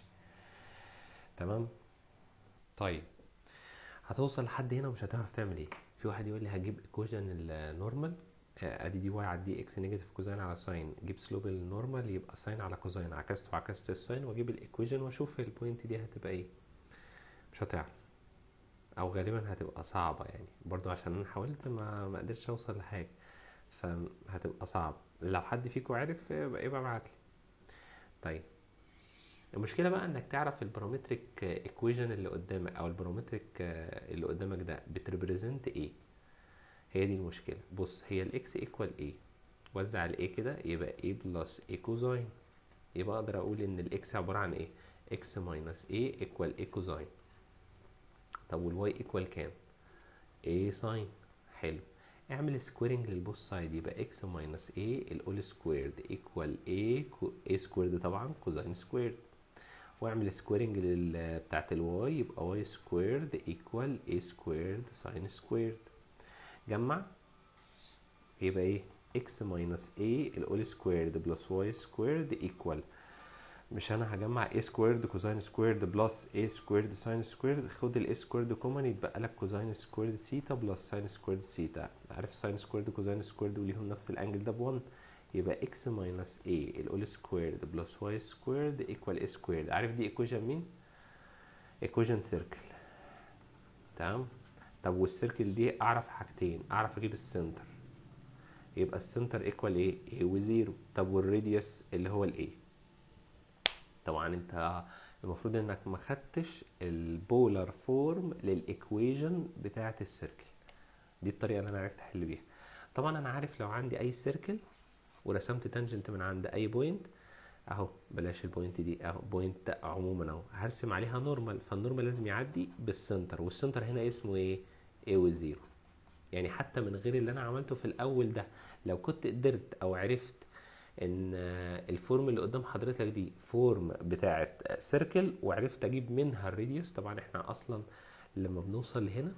تمام طيب هتوصل لحد هنا ومش هتعرف تعمل ايه في واحد يقول لي هجيب ايكويشن النورمال ادي دي واي على دي اكس نيجاتيف كوزاين على ساين جيب سلوب النورمال يبقى ساين على كوزاين عكسته وعكست الساين واجيب الايكويشن واشوف البوينت دي هتبقى ايه مش هتعرف او غالبا هتبقى صعبة يعني برضو عشان انا حاولت ما ما قدرتش اوصل لحاجة فهتبقى صعب لو حد فيكم عرف يبقى يبقى ابعتلي طيب المشكلة بقى انك تعرف البارامتريك ايكويشن اللي قدامك او البارامتريك اللي قدامك ده بتريبريزنت ايه هي دي المشكلة بص هي الاكس ايكوال ايه وزع الاي كده يبقى ايه بلس اي كوزاين يبقى اقدر اقول ان الاكس عبارة عن ايه اكس ماينس اي ايكوال اي كوزاين طب والواي ايكوال كام اي ساين حلو اعمل سكويرنج للبوث سايد يبقى اكس ماينس اي الاول سكويرد ايكوال اي اي سكويرد طبعا كوزاين سكويرد واعمل سكويرنج لل بتاعت الواي يبقى واي سكويرد ايكوال اي سكويرد ساين سكويرد جمع يبقى ايه اكس ماينس اي الاول سكويرد بلس واي سكويرد ايكوال مش انا هجمع a سكويرد كوزاين سكويرد بلس a سكويرد ساين سكويرد خد ال a سكويرد كومن يتبقى لك كوزاين سكويرد سيتا بلس ساين سكويرد سيتا عارف ساين سكويرد كوزاين سكويرد وليهم نفس الانجل ده ب 1 يبقى x ماينس a الاول سكويرد بلس y سكويرد ايكوال a سكويرد عارف دي ايكويشن مين ايكويشن سيركل تمام طب والسيركل دي اعرف حاجتين اعرف اجيب السنتر يبقى السنتر ايكوال ايه a وزيرو طب والراديوس اللي هو الايه طبعا انت المفروض انك ما خدتش البولار فورم للايكويجن بتاعه السيركل دي الطريقه اللي انا عرفت احل بيها طبعا انا عارف لو عندي اي سيركل ورسمت تانجنت من عند اي بوينت اهو بلاش البوينت دي اهو بوينت عموما اهو هرسم عليها نورمال فالنورمال لازم يعدي بالسنتر والسنتر هنا اسمه ايه a وزيرو يعني حتى من غير اللي انا عملته في الاول ده لو كنت قدرت او عرفت ان آه، الفورم اللي قدام حضرتك دي فورم بتاعه سيركل وعرفت اجيب منها الراديوس طبعا احنا اصلا لما بنوصل لهنا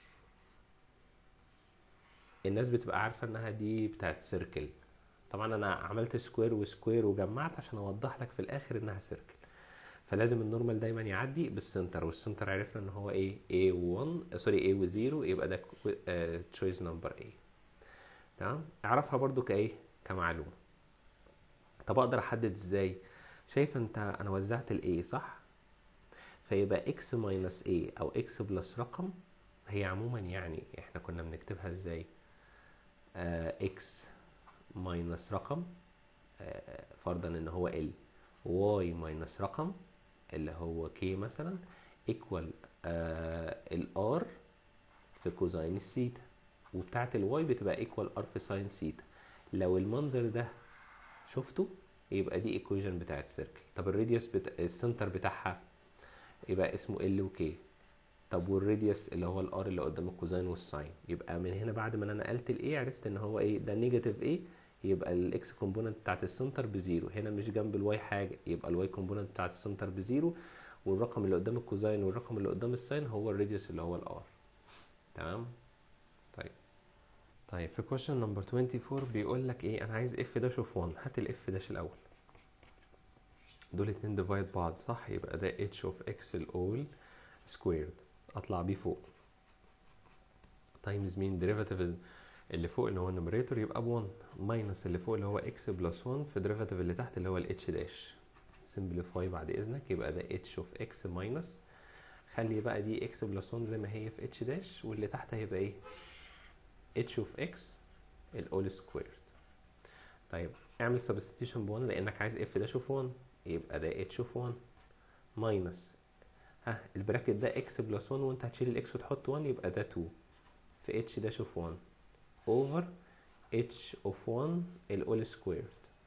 الناس بتبقى عارفه انها دي بتاعت سيركل طبعا انا عملت سكوير وسكوير وجمعت عشان اوضح لك في الاخر انها سيركل فلازم النورمال دايما يعدي بالسنتر والسنتر عرفنا ان هو ايه A1 سوري A و0 يبقى ده تشويس نمبر A تمام اعرفها برضو كايه كمعلومه طب اقدر احدد ازاي شايف انت انا وزعت ال A صح فيبقى x ماينس A او x بلس رقم هي عموما يعني احنا كنا بنكتبها ازاي آه x ماينس رقم آه فرضا ان هو L y ماينس رقم اللي هو k مثلا equal آه ال r في كوزين الثيتا وبتاعة الواي بتبقى equal r في ساين ثيتا لو المنظر ده شفته يبقى دي ايكويشن بتاعت سيركل طب الراديوس بتا... السنتر بتاعها يبقى اسمه ال وكي طب والراديوس اللي هو الار اللي قدام الكوزين والساين يبقى من هنا بعد ما انا نقلت الاي عرفت ان هو ايه ده نيجاتيف ايه يبقى الاكس كومبوننت بتاعت السنتر بزيرو هنا مش جنب الواي حاجه يبقى الواي كومبوننت بتاعت السنتر بزيرو والرقم اللي قدام الكوزين والرقم اللي قدام الساين هو الراديوس اللي هو الار تمام طيب طيب في question نمبر 24 بيقول لك ايه انا عايز اف داش اوف 1 هات الاف داش الاول دول اتنين ديفايد بعض صح يبقى ده اتش اوف اكس الاول سكويرد اطلع بيه فوق تايمز مين ديريفاتيف اللي فوق اللي هو النوميريتور يبقى ب 1 ماينس اللي فوق اللي هو اكس بلس 1 في ديريفاتيف اللي تحت اللي هو الاتش داش سمبليفاي بعد اذنك يبقى ده اتش اوف اكس ماينس خلي بقى دي اكس بلس 1 زي ما هي في اتش داش واللي تحت هيبقى ايه اتش اوف اكس الاول سكويرد طيب اعمل سبستيتيوشن ب 1 لانك عايز اف داش اوف 1 يبقى ده اتش اوف 1 ماينس ها البراكت ده اكس بلس 1 وانت هتشيل الاكس وتحط 1 يبقى ده 2 في اتش داش اوف 1 اوفر اتش اوف 1 الاول سكويرد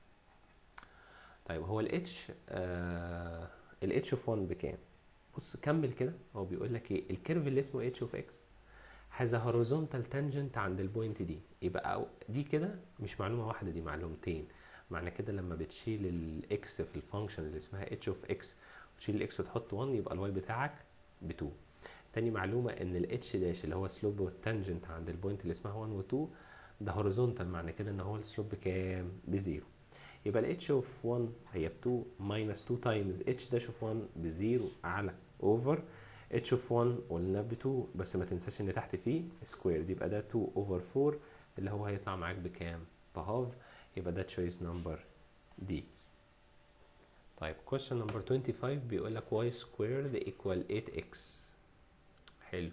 طيب هو الاتش آه الاتش اوف 1 بكام بص كمل كده هو بيقول لك ايه الكيرف اللي اسمه اتش اوف اكس هذا هوريزونتال تانجنت عند البوينت دي يبقى دي كده مش معلومه واحده دي معلومتين معنى كده لما بتشيل الاكس في الفانكشن اللي اسمها اتش اوف اكس وتشيل الاكس وتحط 1 يبقى الواي بتاعك ب 2 تاني معلومه ان الاتش داش اللي هو سلوب والتانجنت عند البوينت اللي اسمها 1 و 2 ده هوريزونتال معنى كده ان هو السلوب بكام بزيرو يبقى الاتش اوف 1 هي ب 2 ماينس 2 تايمز اتش داش اوف 1 بزيرو على اوفر اتش اوف 1 قلنا ب 2 بس ما تنساش ان تحت فيه سكوير يبقى ده 2 اوفر 4 اللي هو هيطلع معاك بكام بهاف يبقى ده تشويس نمبر دي طيب question number 25 بيقول لك y squared equal 8x حلو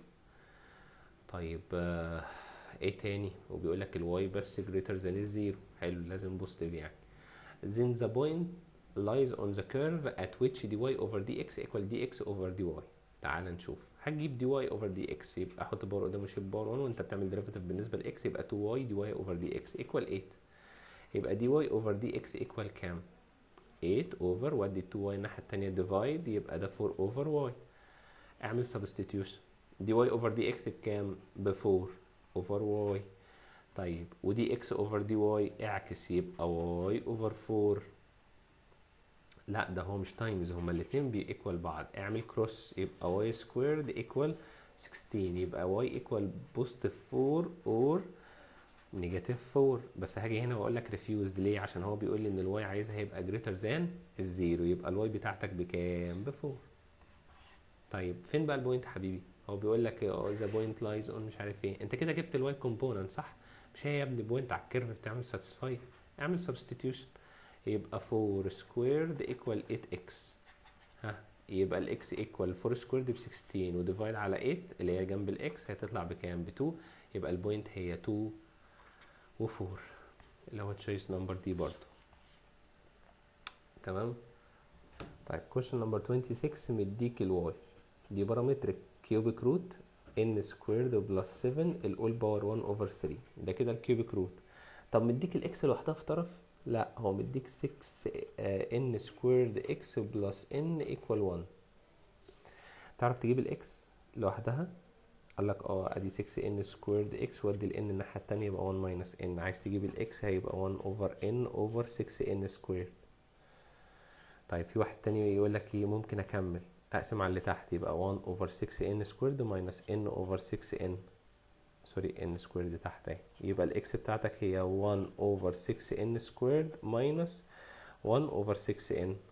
طيب آه ايه تاني وبيقول لك الواي بس greater than الزيرو حلو لازم بوزيتيف يعني then the point lies on the curve at which dy over dx equal dx over dy تعال نشوف هتجيب دي واي اوفر دي اكس يبقى احط باور قدامه شيب باور 1 وانت بتعمل ديريفيتيف بالنسبه لاكس يبقى 2 واي دي واي اوفر دي اكس ايكوال 8 يبقى دي واي اوفر دي اكس ايكوال كام 8 اوفر وادي 2 واي الناحيه الثانيه ديفايد يبقى ده 4 اوفر واي اعمل سبستيتيوشن دي واي اوفر دي اكس بكام ب 4 اوفر واي طيب ودي اكس اوفر دي واي اعكس يبقى واي اوفر 4 لا ده هو مش تايمز هما الاثنين بيكوال بعض اعمل كروس يبقى واي سكويرد ايكوال 16 يبقى واي ايكوال بوزيتيف 4 اور نيجاتيف 4 بس هاجي هنا واقول لك ريفيوزد ليه عشان هو بيقول لي ان الواي عايزها يبقى جريتر ذان الزيرو يبقى الواي بتاعتك بكام ب 4 طيب فين بقى البوينت حبيبي هو بيقول لك ذا بوينت لايز اون مش عارف ايه انت كده جبت الواي كومبوننت صح مش هي يا ابني بوينت على الكيرف بتعمل ساتسفاي اعمل سبستيتيوشن يبقى 4 سكويرد ايكوال 8x ها يبقى الاكس ايكوال 4 سكويرد ب 16 وديفايد على 8 اللي هي جنب الاكس هتطلع بكام ب 2 يبقى البوينت هي 2 و4 اللي هو تشويس نمبر دي برضو تمام طيب question نمبر 26 مديك الواي دي بارامترك كيوبيك روت ان سكويرد بلس 7 الاول باور 1 اوفر 3 ده كده الكيوبيك روت طب مديك الاكس لوحدها في طرف لا هو مديك 6 ان سكويرد اكس بلس ان ايكوال 1 تعرف تجيب الاكس لوحدها قال لك اه ادي 6 ان سكويرد اكس ودي الان الناحيه التانية يبقى 1 ماينس ان عايز تجيب الاكس هيبقى 1 اوفر ان اوفر 6 ان سكويرد طيب في واحد تاني يقول لك ايه ممكن اكمل اقسم على اللي تحت يبقى 1 اوفر 6 ان سكويرد ماينس ان اوفر 6 ان سوري ان سكويرد تحت اهي يبقى الاكس بتاعتك هي 1 اوفر 6 ان سكويرد ماينس 1 اوفر 6 ان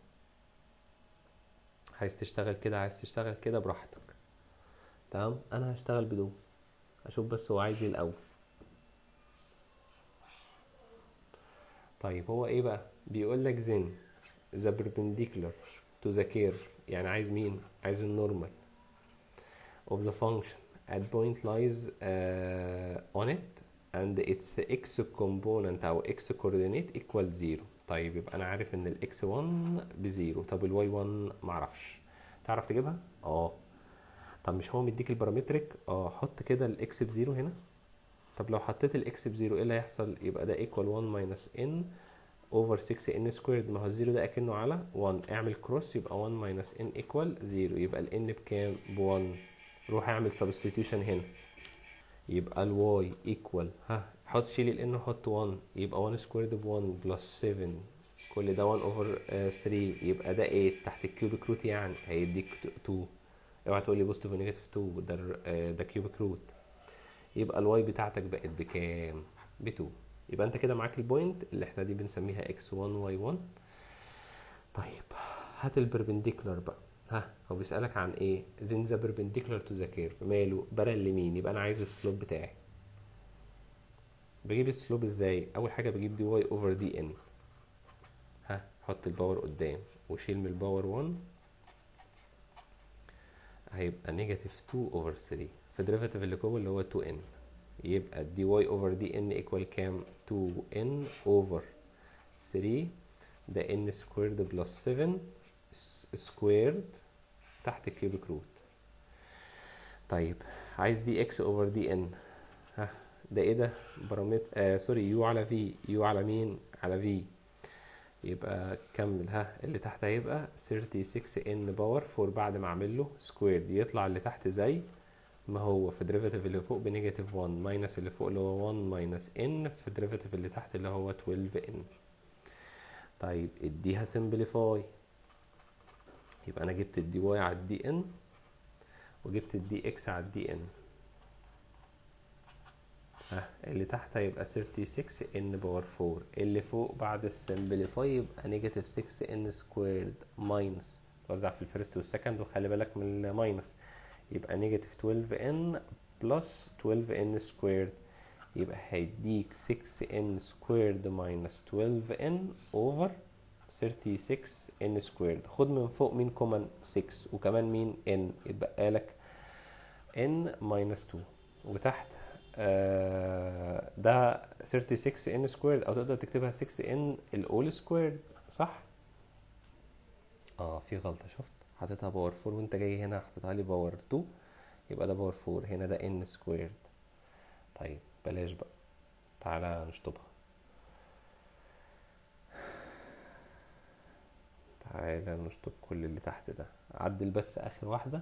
عايز تشتغل كده عايز تشتغل كده براحتك تمام انا هشتغل بدون اشوف بس هو عايز ايه الاول طيب هو ايه بقى بيقول لك زين the perpendicular to the curve يعني عايز مين عايز النورمال of the function at point lies uh, on it and its x component او x coordinate equal 0 طيب يبقى انا عارف ان الاكس 1 بزيرو طب الواي 1 معرفش تعرف تجيبها اه طب مش هو مديك البارامتريك اه حط كده الاكس بزيرو هنا طب لو حطيت الاكس بزيرو ايه اللي هيحصل يبقى ده ايكوال 1 ماينس ان اوفر 6 ان سكويرد ما هو الزيرو ده اكنه على 1 اعمل كروس يبقى 1 ماينس ان ايكوال 0 يبقى الان بكام ب 1 روح اعمل سبستيتيوشن هنا يبقى الواي ايكوال ها حط شيل الان وحط 1 يبقى 1 سكويرد ب 1 بلس 7 كل ده 1 اوفر 3 يبقى ده 8 تحت الكيوبيك روت يعني هيديك 2 اوعى تقول لي بوزيتيف ونيجاتيف 2 ده ال- ده كيوبيك روت يبقى الواي بتاعتك بقت بكام ب 2 يبقى انت كده معاك البوينت اللي احنا دي بنسميها x1 y1 طيب هات البربنديكولار بقى ها هو بيسألك عن ايه then the perpendicular to the curve ماله بارل لمين يبقى انا عايز السلوب بتاعي بجيب السلوب ازاي اول حاجه بجيب دي واي اوفر دي ان ها حط الباور قدام وشيل من الباور 1 هيبقى نيجاتيف 2 اوفر 3 في الديريفاتيف اللي جوه اللي هو 2 ان يبقى دي واي اوفر دي ان ايكوال كام 2 ان اوفر 3 ده ان سكويرد بلس 7 سكويرد تحت الكيوبيك روت طيب عايز دي اكس اوفر دي ان ها ده ايه ده بارامتر آه سوري يو على في يو على مين على في يبقى كمل ها اللي تحت هيبقى 36 ان باور 4 بعد ما اعمل له سكوير يطلع اللي تحت زي ما هو في الديريفاتيف اللي فوق بنيجاتيف 1 ماينس اللي فوق اللي هو 1 ماينس ان في الديريفاتيف اللي تحت اللي هو 12 ان طيب اديها سمبليفاي يبقى انا جبت الدي واي على الدي ان وجبت الدي اكس على الدي ان ها اللي تحت هيبقى 36 ان باور 4 اللي فوق بعد السمبليفاي يبقى نيجاتيف 6 ان سكويرد ماينس توزع في الفيرست والسكند وخلي بالك من الماينس يبقى نيجاتيف 12 ان بلس 12 ان سكويرد يبقى هيديك 6 ان سكويرد ماينس 12 ان اوفر 36 ان سكويرد خد من فوق مين كومن 6 وكمان مين ان يتبقى لك ان ماينس 2 وتحت آه ده 36 ان سكويرد او تقدر تكتبها 6 ان الاول سكويرد صح اه في غلطه شفت حاططها باور 4 وانت جاي هنا حاططها لي باور 2 يبقى ده باور 4 هنا ده ان سكويرد طيب بلاش بقى تعالى نشطبها تعالى نشطب كل اللي تحت ده عدل بس اخر واحده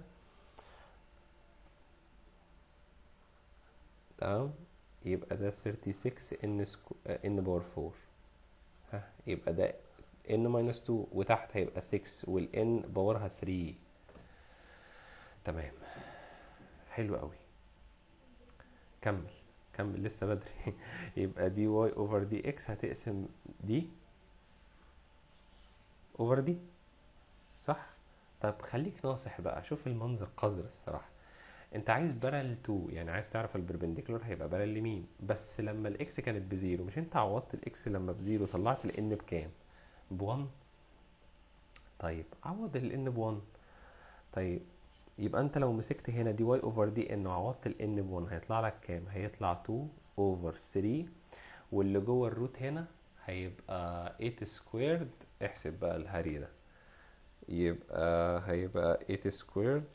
تمام يبقى ده 36 ان سكو... ان باور 4 ها يبقى ده ان ماينس 2 وتحت هيبقى 6 والان باورها 3 تمام حلو قوي كمل كمل لسه بدري يبقى دي واي اوفر دي اكس هتقسم دي اوفر دي صح طب خليك ناصح بقى شوف المنظر قذر الصراحه انت عايز بارل 2 يعني عايز تعرف البربنديكولار هيبقى بارل لمين بس لما الاكس كانت بزيرو مش انت عوضت الاكس لما بزيرو طلعت الان بكام ب 1 طيب عوض الان ب 1 طيب يبقى انت لو مسكت هنا دي واي اوفر دي ان وعوضت الان ب 1 هيطلع لك كام هيطلع 2 اوفر 3 واللي جوه الروت هنا هيبقى 8 سكويرد احسب بقى الهري ده يبقى هيبقى 8 سكويرد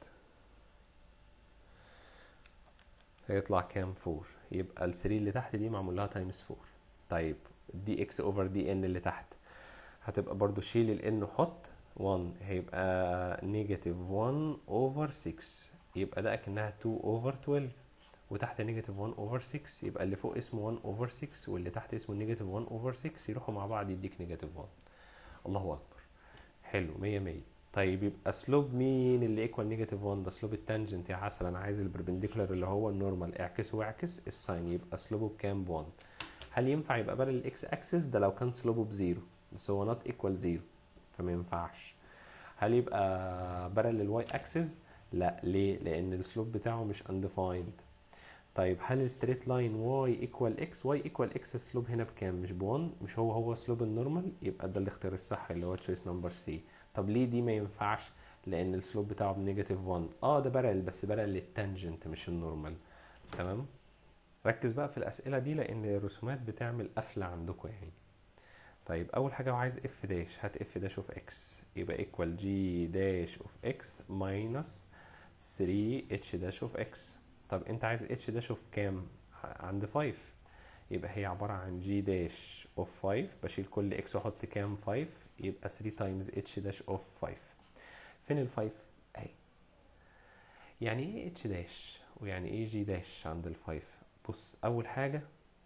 هيطلع كام 4 يبقى ال 3 اللي تحت دي معمول لها تايمز 4 طيب دي اكس اوفر دي ان اللي تحت هتبقى برضو شيل الان وحط 1 هيبقى نيجاتيف 1 اوفر 6 يبقى ده اكنها 2 اوفر 12 وتحت نيجاتيف 1 اوفر 6 يبقى اللي فوق اسمه 1 اوفر 6 واللي تحت اسمه نيجاتيف 1 اوفر 6 يروحوا مع بعض يديك نيجاتيف 1 الله اكبر حلو 100 100 طيب يبقى سلوب مين اللي ايكوال نيجاتيف 1 ده سلوب التانجنت يا عسل انا عايز البربنديكولار اللي هو النورمال اعكس واعكس الساين يبقى سلوبه بكام ب 1 هل ينفع يبقى بدل الاكس اكسس ده لو كان سلوبه بزيرو بس هو نوت ايكوال زيرو فما ينفعش هل يبقى بدل الواي اكسس لا ليه لان السلوب بتاعه مش undefined طيب هل الستريت لاين واي ايكوال اكس واي ايكوال اكس السلوب هنا بكام مش ب 1 مش هو هو سلوب النورمال يبقى ده الاختيار الصح اللي هو تشويس نمبر سي طب ليه دي ما ينفعش لان السلوب بتاعه بنيجاتيف 1 اه ده برل بس برل للتانجنت مش النورمال تمام ركز بقى في الاسئله دي لان الرسومات بتعمل قفله عندكم يعني طيب اول حاجه هو عايز اف داش هات اف داش اوف اكس يبقى ايكوال جي داش اوف اكس ماينس 3 اتش داش اوف اكس طب انت عايز اتش داش اوف كام عند 5 يبقى هي عبارة عن جي داش اوف 5 بشيل كل اكس واحط كام 5 يبقى 3 تايمز اتش داش اوف 5 فين ال 5 اهي يعني ايه اتش داش ويعني ايه جي داش عند ال 5 بص اول حاجة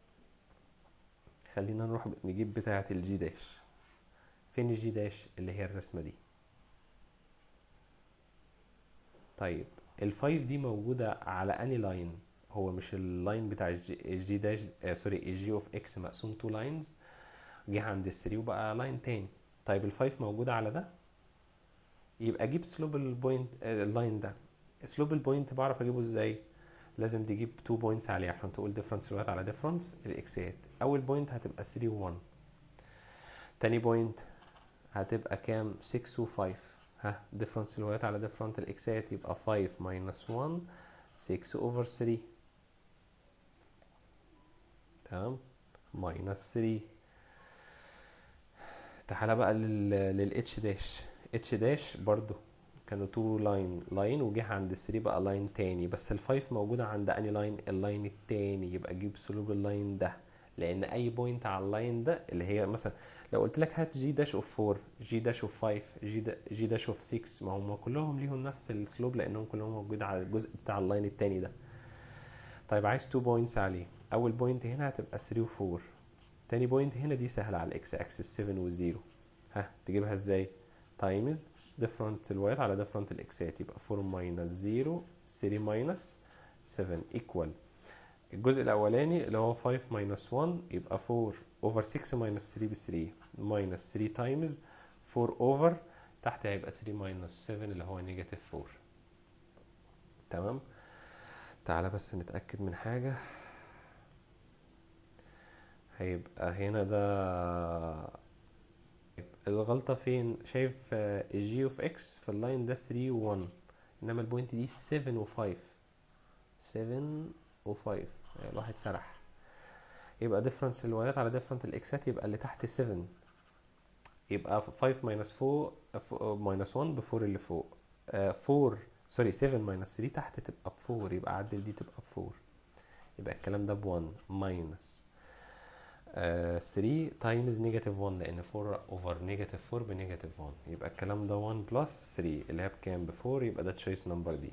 خلينا نروح نجيب بتاعة الجي داش فين الجي داش اللي هي الرسمة دي طيب الفايف دي موجودة على اني لاين هو مش اللاين بتاع الجي, الجي داش آه سوري الجي اوف اكس مقسوم تو لاينز جه عند الثري وبقى لاين تاني طيب الفايف موجودة على ده يبقى اجيب سلوب البوينت آه اللاين ده سلوب البوينت بعرف اجيبه ازاي لازم تجيب 2 بوينتس عليه عشان تقول ديفرنس الوقت على ديفرنس الاكسات اول بوينت هتبقى 3 و 1 تاني بوينت هتبقى كام 6 و 5 ها ديفرنس الوايات على ديفرنت الاكسات يبقى 5 minus 1 6 over 3 تمام minus 3 تعالى بقى لل للاتش داش اتش داش برضو كانوا تو لاين لاين وجه عند 3 بقى لاين تاني بس الفايف موجودة عند اني لاين اللاين التاني يبقى جيب سلوب اللاين ده لان اي بوينت على اللاين ده اللي هي مثلا لو قلت لك هات جي داش اوف 4 جي داش اوف 5 جي دا جي داش اوف 6 ما هم كلهم ليهم نفس السلوب لانهم كلهم موجود على الجزء بتاع اللاين التاني ده طيب عايز 2 بوينتس عليه اول بوينت هنا هتبقى 3 و4 تاني بوينت هنا دي سهله على الاكس اكسس 7 و0 ها تجيبها ازاي تايمز ديفرنت الواير على ديفرنت الاكسات يبقى 4 ماينس 0 3 ماينس 7 ايكوال الجزء الاولاني اللي هو 5 ماينس 1 يبقى 4 اوفر 6 ماينس 3 ب 3 ماينس 3 تايمز 4 اوفر تحت هيبقى 3 ماينس 7 اللي هو نيجاتيف 4 تمام تعالى بس نتأكد من حاجة هيبقى هنا ده الغلطة فين شايف الجي اوف اكس في اللاين ده 3 و 1 انما البوينت دي 7 و 5 7 و 5 الواحد سرح يبقى ديفرنس الوايات على ديفرنت الاكسات يبقى اللي تحت 7 يبقى 5 ماينس 4 ماينس 1 ب 4 اللي فوق 4 سوري 7 ماينس 3 تحت تبقى ب 4 يبقى عدل دي تبقى ب 4 يبقى الكلام ده ب 1 ماينس 3 تايمز نيجاتيف 1 لان 4 اوفر نيجاتيف 4 بنيجاتيف 1 يبقى الكلام ده 1 بلس 3 اللي هي بكام ب 4 يبقى ده تشويس نمبر دي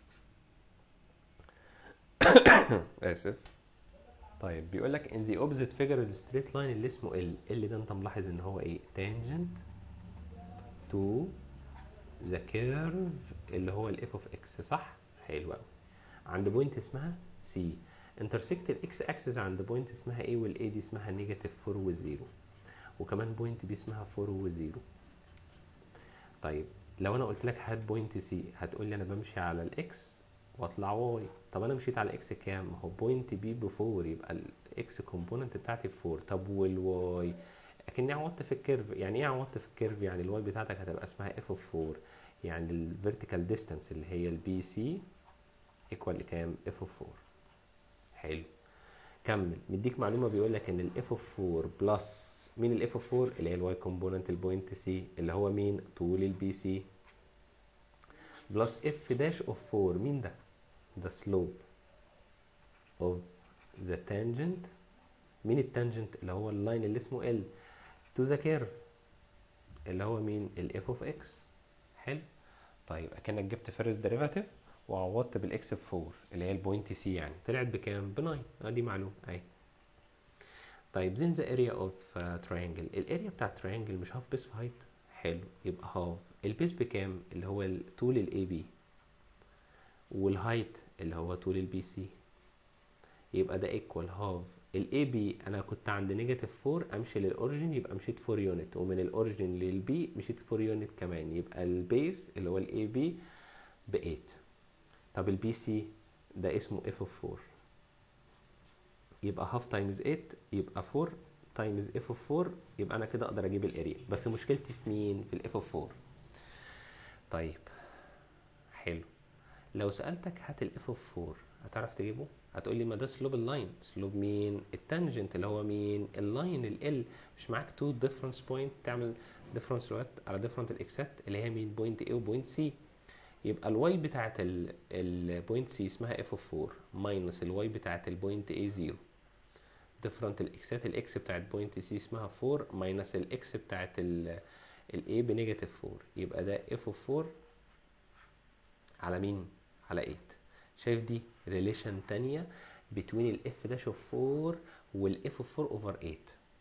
اسف طيب بيقول لك in the opposite figure الستريت لاين اللي اسمه L L ده انت ملاحظ ان هو ايه tangent to the curve اللي هو ال f of x صح حلو قوي عند بوينت اسمها C intersect الاكس اكسس عند بوينت اسمها A وال A دي اسمها نيجاتيف 4 و 0 وكمان بوينت B اسمها 4 و 0 طيب لو انا قلت لك هات بوينت C هتقول لي انا بمشي على الاكس واطلع واي طب انا مشيت على اكس كام ما هو بوينت بي ب 4 يبقى الاكس كومبوننت بتاعتي ب 4 طب والواي اكني عوضت في الكيرف يعني ايه عوضت في الكيرف يعني الواي بتاعتك هتبقى اسمها اف اوف 4 يعني الفيرتيكال ديستانس اللي هي البي سي ايكوال لكام اف اوف 4 حلو كمل مديك معلومه بيقول لك ان الاف اوف 4 بلس مين الاف اوف 4 اللي هي الواي كومبوننت البوينت سي اللي هو مين طول البي سي بلس اف داش اوف 4 مين ده the slope of the tangent مين التانجنت اللي هو اللاين اللي اسمه L to the curve اللي هو مين ال f of x حلو طيب اكنك جبت فيرست ديريفاتيف وعوضت بالاكس ب 4 اللي هي البوينت سي يعني طلعت بكام ب 9 ادي معلومه اهي طيب then the area of uh, triangle الاريا بتاع triangle مش half base في height حلو يبقى half البيس بكام اللي هو ال- طول الاي بي والهايت اللي هو طول البي سي يبقى ده equal half الاي بي انا كنت عند نيجاتيف 4 امشي للاوريجن يبقى مشيت 4 يونت ومن الاوريجن للبي مشيت 4 يونت كمان يبقى البيس اللي هو الاي بي ب 8 طب البي سي ده اسمه اف اوف 4 يبقى هاف تايمز 8 يبقى 4 تايمز اف اوف 4 يبقى انا كده اقدر اجيب الاريا بس مشكلتي في مين في الاف اوف 4 طيب حلو لو سالتك هات الاف اوف 4 هتعرف تجيبه هتقول لي ما ده سلوب اللاين سلوب مين التانجنت اللي هو مين اللاين ال مش معاك تو ديفرنس بوينت تعمل ديفرنس على ديفرنت الاكسات اللي هي مين بوينت A وبوينت سي يبقى الواي بتاعت البوينت سي اسمها اف اوف 4 ماينس الواي بتاعت البوينت A 0 ديفرنت الاكسات الاكس بتاعت بوينت سي اسمها 4 ماينس الاكس بتاعت الاي بنيجاتيف 4 يبقى ده اف اوف 4 على مين على 8 شايف دي ريليشن تانية بين الاف داش اوف 4 والاف اوف 4 اوفر 8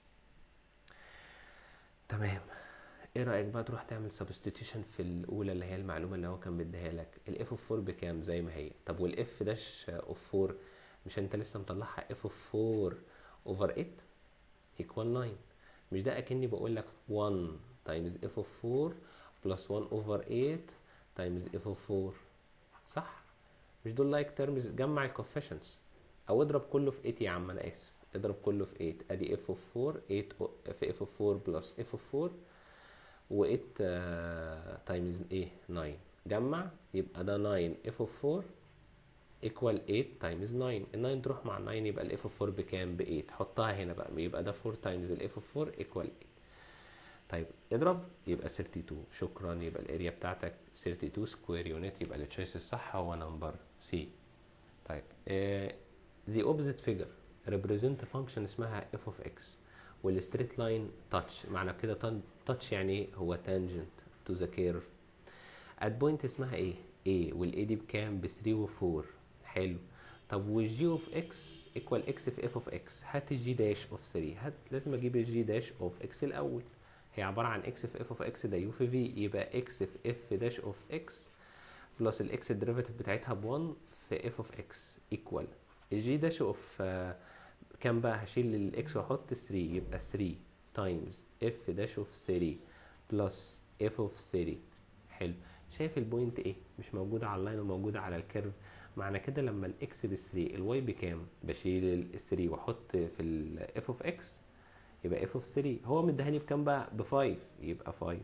تمام ايه رايك بقى تروح تعمل سبستيتيوشن في الاولى اللي هي المعلومه اللي هو كان مديها لك الاف اوف 4 بكام زي ما هي طب والاف داش اوف 4 مش انت لسه مطلعها اف اوف 4 اوفر 8 ايكوال 9 مش ده اكني بقول لك 1 تايمز اف اوف 4 بلس 1 اوفر 8 تايمز اف اوف 4 صح مش دول لايك تيرمز جمع الكوفيشنتس او اضرب كله في 8 يا عم انا اسف اضرب كله في 8 ادي اف اوف 4 8 في اف اوف 4 بلس اف اوف 4 و8 تايمز ايه 9 جمع يبقى ده 9 اف اوف 4 ايكوال 8 تايمز 9 ال 9 تروح مع ال 9 يبقى الاف اوف 4 بكام ب 8 حطها هنا بقى يبقى ده 4 تايمز الاف اوف 4 ايكوال 8 طيب اضرب يبقى 32 شكرا يبقى الاريا بتاعتك 32 سكوير يونت يبقى التشويس الصح هو نمبر سي طيب uh, the opposite figure represent function اسمها f of x والستريت لاين تاتش معنى كده تاتش يعني ايه هو tangent to the curve at point اسمها ايه a والاي دي بكام ب 3 و 4 حلو طب والجي اوف اكس ايكوال اكس في اف اوف اكس هات الجي داش اوف 3 هات لازم اجيب الجي داش اوف اكس الاول هي عباره عن اكس في اف اوف اكس ده يو في في يبقى اكس في اف داش اوف اكس بلس الاكس الديريفاتيف بتاعتها ب 1 في اف اوف اكس ايكوال الجي داش اوف كام بقى هشيل الاكس واحط 3 يبقى 3 تايمز اف داش اوف 3 بلس اف اوف 3 حلو شايف البوينت ايه مش موجوده على اللاين وموجوده على الكيرف معنى كده لما الاكس ب 3 الواي بكام بشيل ال 3 واحط في الاف اوف اكس يبقى اف اوف 3 هو مديهاني بكام بقى ب 5 يبقى 5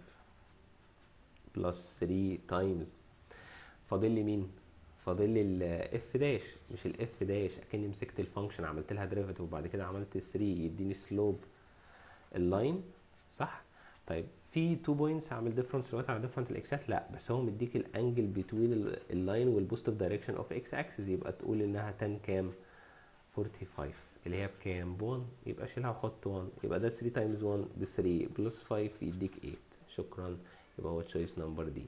بلس 3 تايمز فاضل لي مين فاضل لي الاف داش مش الاف داش اكني مسكت الفانكشن عملت لها ديريفاتيف وبعد كده عملت 3 يديني سلوب اللاين صح طيب في تو بوينتس اعمل ديفرنس دلوقتي على ديفرنت الاكسات لا بس هو مديك الانجل بتوين اللاين والبوزيتيف دايركشن اوف اكس اكسس يبقى تقول انها 10 كام 45 اللي هي بكام ب 1 يبقى شيلها وحط 1 يبقى ده 3 تايمز 1 ب 3 بلس 5 يديك 8 شكرا يبقى هو تشويس نمبر دي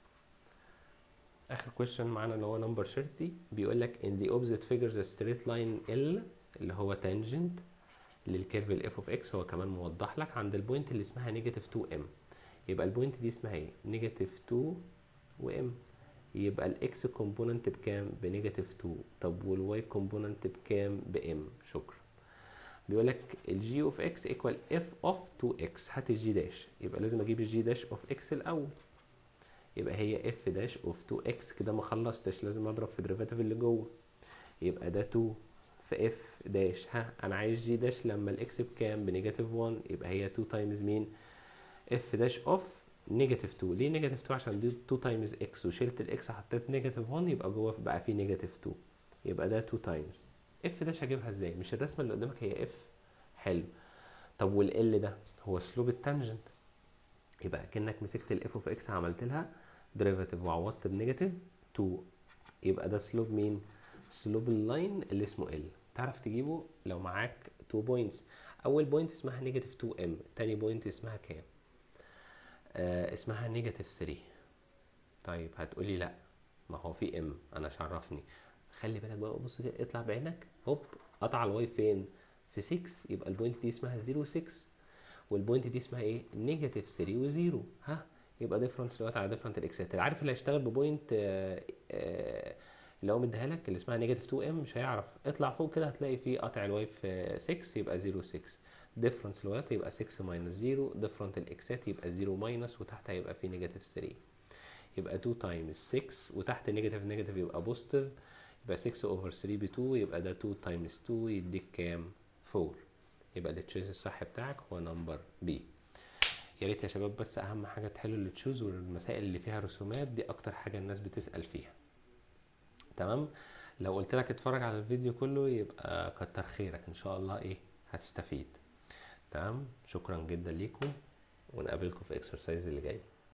اخر كويشن معانا اللي هو نمبر 30 بيقول لك in the opposite figures a straight line L اللي هو tangent للكيرف الاف اوف اكس هو كمان موضح لك عند البوينت اللي اسمها نيجاتيف 2 ام يبقى البوينت دي اسمها ايه نيجاتيف 2 وام يبقى الاكس كومبوننت بكام بنيجاتيف 2 طب والواي كومبوننت بكام بام شكرا بيقول لك الجي اوف اكس ايكوال اف اوف 2 اكس هات الجي داش يبقى لازم اجيب الجي داش اوف اكس الاول يبقى هي اف داش اوف 2 اكس كده ما خلصتش لازم اضرب في الديريفاتيف اللي جوه يبقى ده 2 في اف داش ها انا عايز جي داش لما الاكس بكام بنيجاتيف 1 يبقى هي 2 تايمز مين اف داش اوف نيجاتيف 2 ليه نيجاتيف 2 عشان دي 2 تايمز اكس وشلت الاكس حطيت نيجاتيف 1 يبقى جوه بقى في نيجاتيف 2 يبقى ده 2 تايمز اف داش هجيبها ازاي مش الرسمه اللي قدامك هي اف حلو طب والال ده هو اسلوب التانجنت يبقى كانك مسكت الاف اوف اكس عملت لها ديريفاتيف وعوضت بنيجاتيف 2 يبقى ده سلوب مين سلوب اللاين اللي اسمه ال تعرف تجيبه لو معاك 2 بوينتس اول بوينت اسمها نيجاتيف 2 ام تاني بوينت اسمها كام آه اسمها نيجاتيف 3 طيب هتقولي لا ما هو في ام انا مش عرفني خلي بالك بقى بص كده اطلع بعينك هوب قطع الواي فين في 6 يبقى البوينت دي اسمها 0 6 والبوينت دي اسمها ايه نيجاتيف 3 و0 ها يبقى ديفرنس دلوقتي على ديفرنت الاكسات عارف اللي هيشتغل ببوينت آه، آه، اللي هو مديها لك اللي اسمها نيجاتيف 2 ام مش هيعرف اطلع فوق كده هتلاقي فيه قطع الواي في 6 يبقى 0 6 ديفرنس الوايات يبقى 6 ماينس 0 ديفرنت الاكسات يبقى 0 ماينس وتحت هيبقى فيه نيجاتيف 3 يبقى 2 تايمز 6 وتحت نيجاتيف نيجاتيف يبقى بوزيتيف يبقى 6 اوفر 3 ب 2 يبقى ده 2 تايمز 2 يديك كام 4 يبقى التشويس الصح بتاعك هو نمبر بي يا ريت يا شباب بس اهم حاجه تحلوا التشوز والمسائل اللي فيها رسومات دي اكتر حاجه الناس بتسال فيها تمام لو قلت لك اتفرج على الفيديو كله يبقى كتر خيرك ان شاء الله ايه هتستفيد تمام شكرا جدا ليكم ونقابلكم في اكسرسايز اللي جاي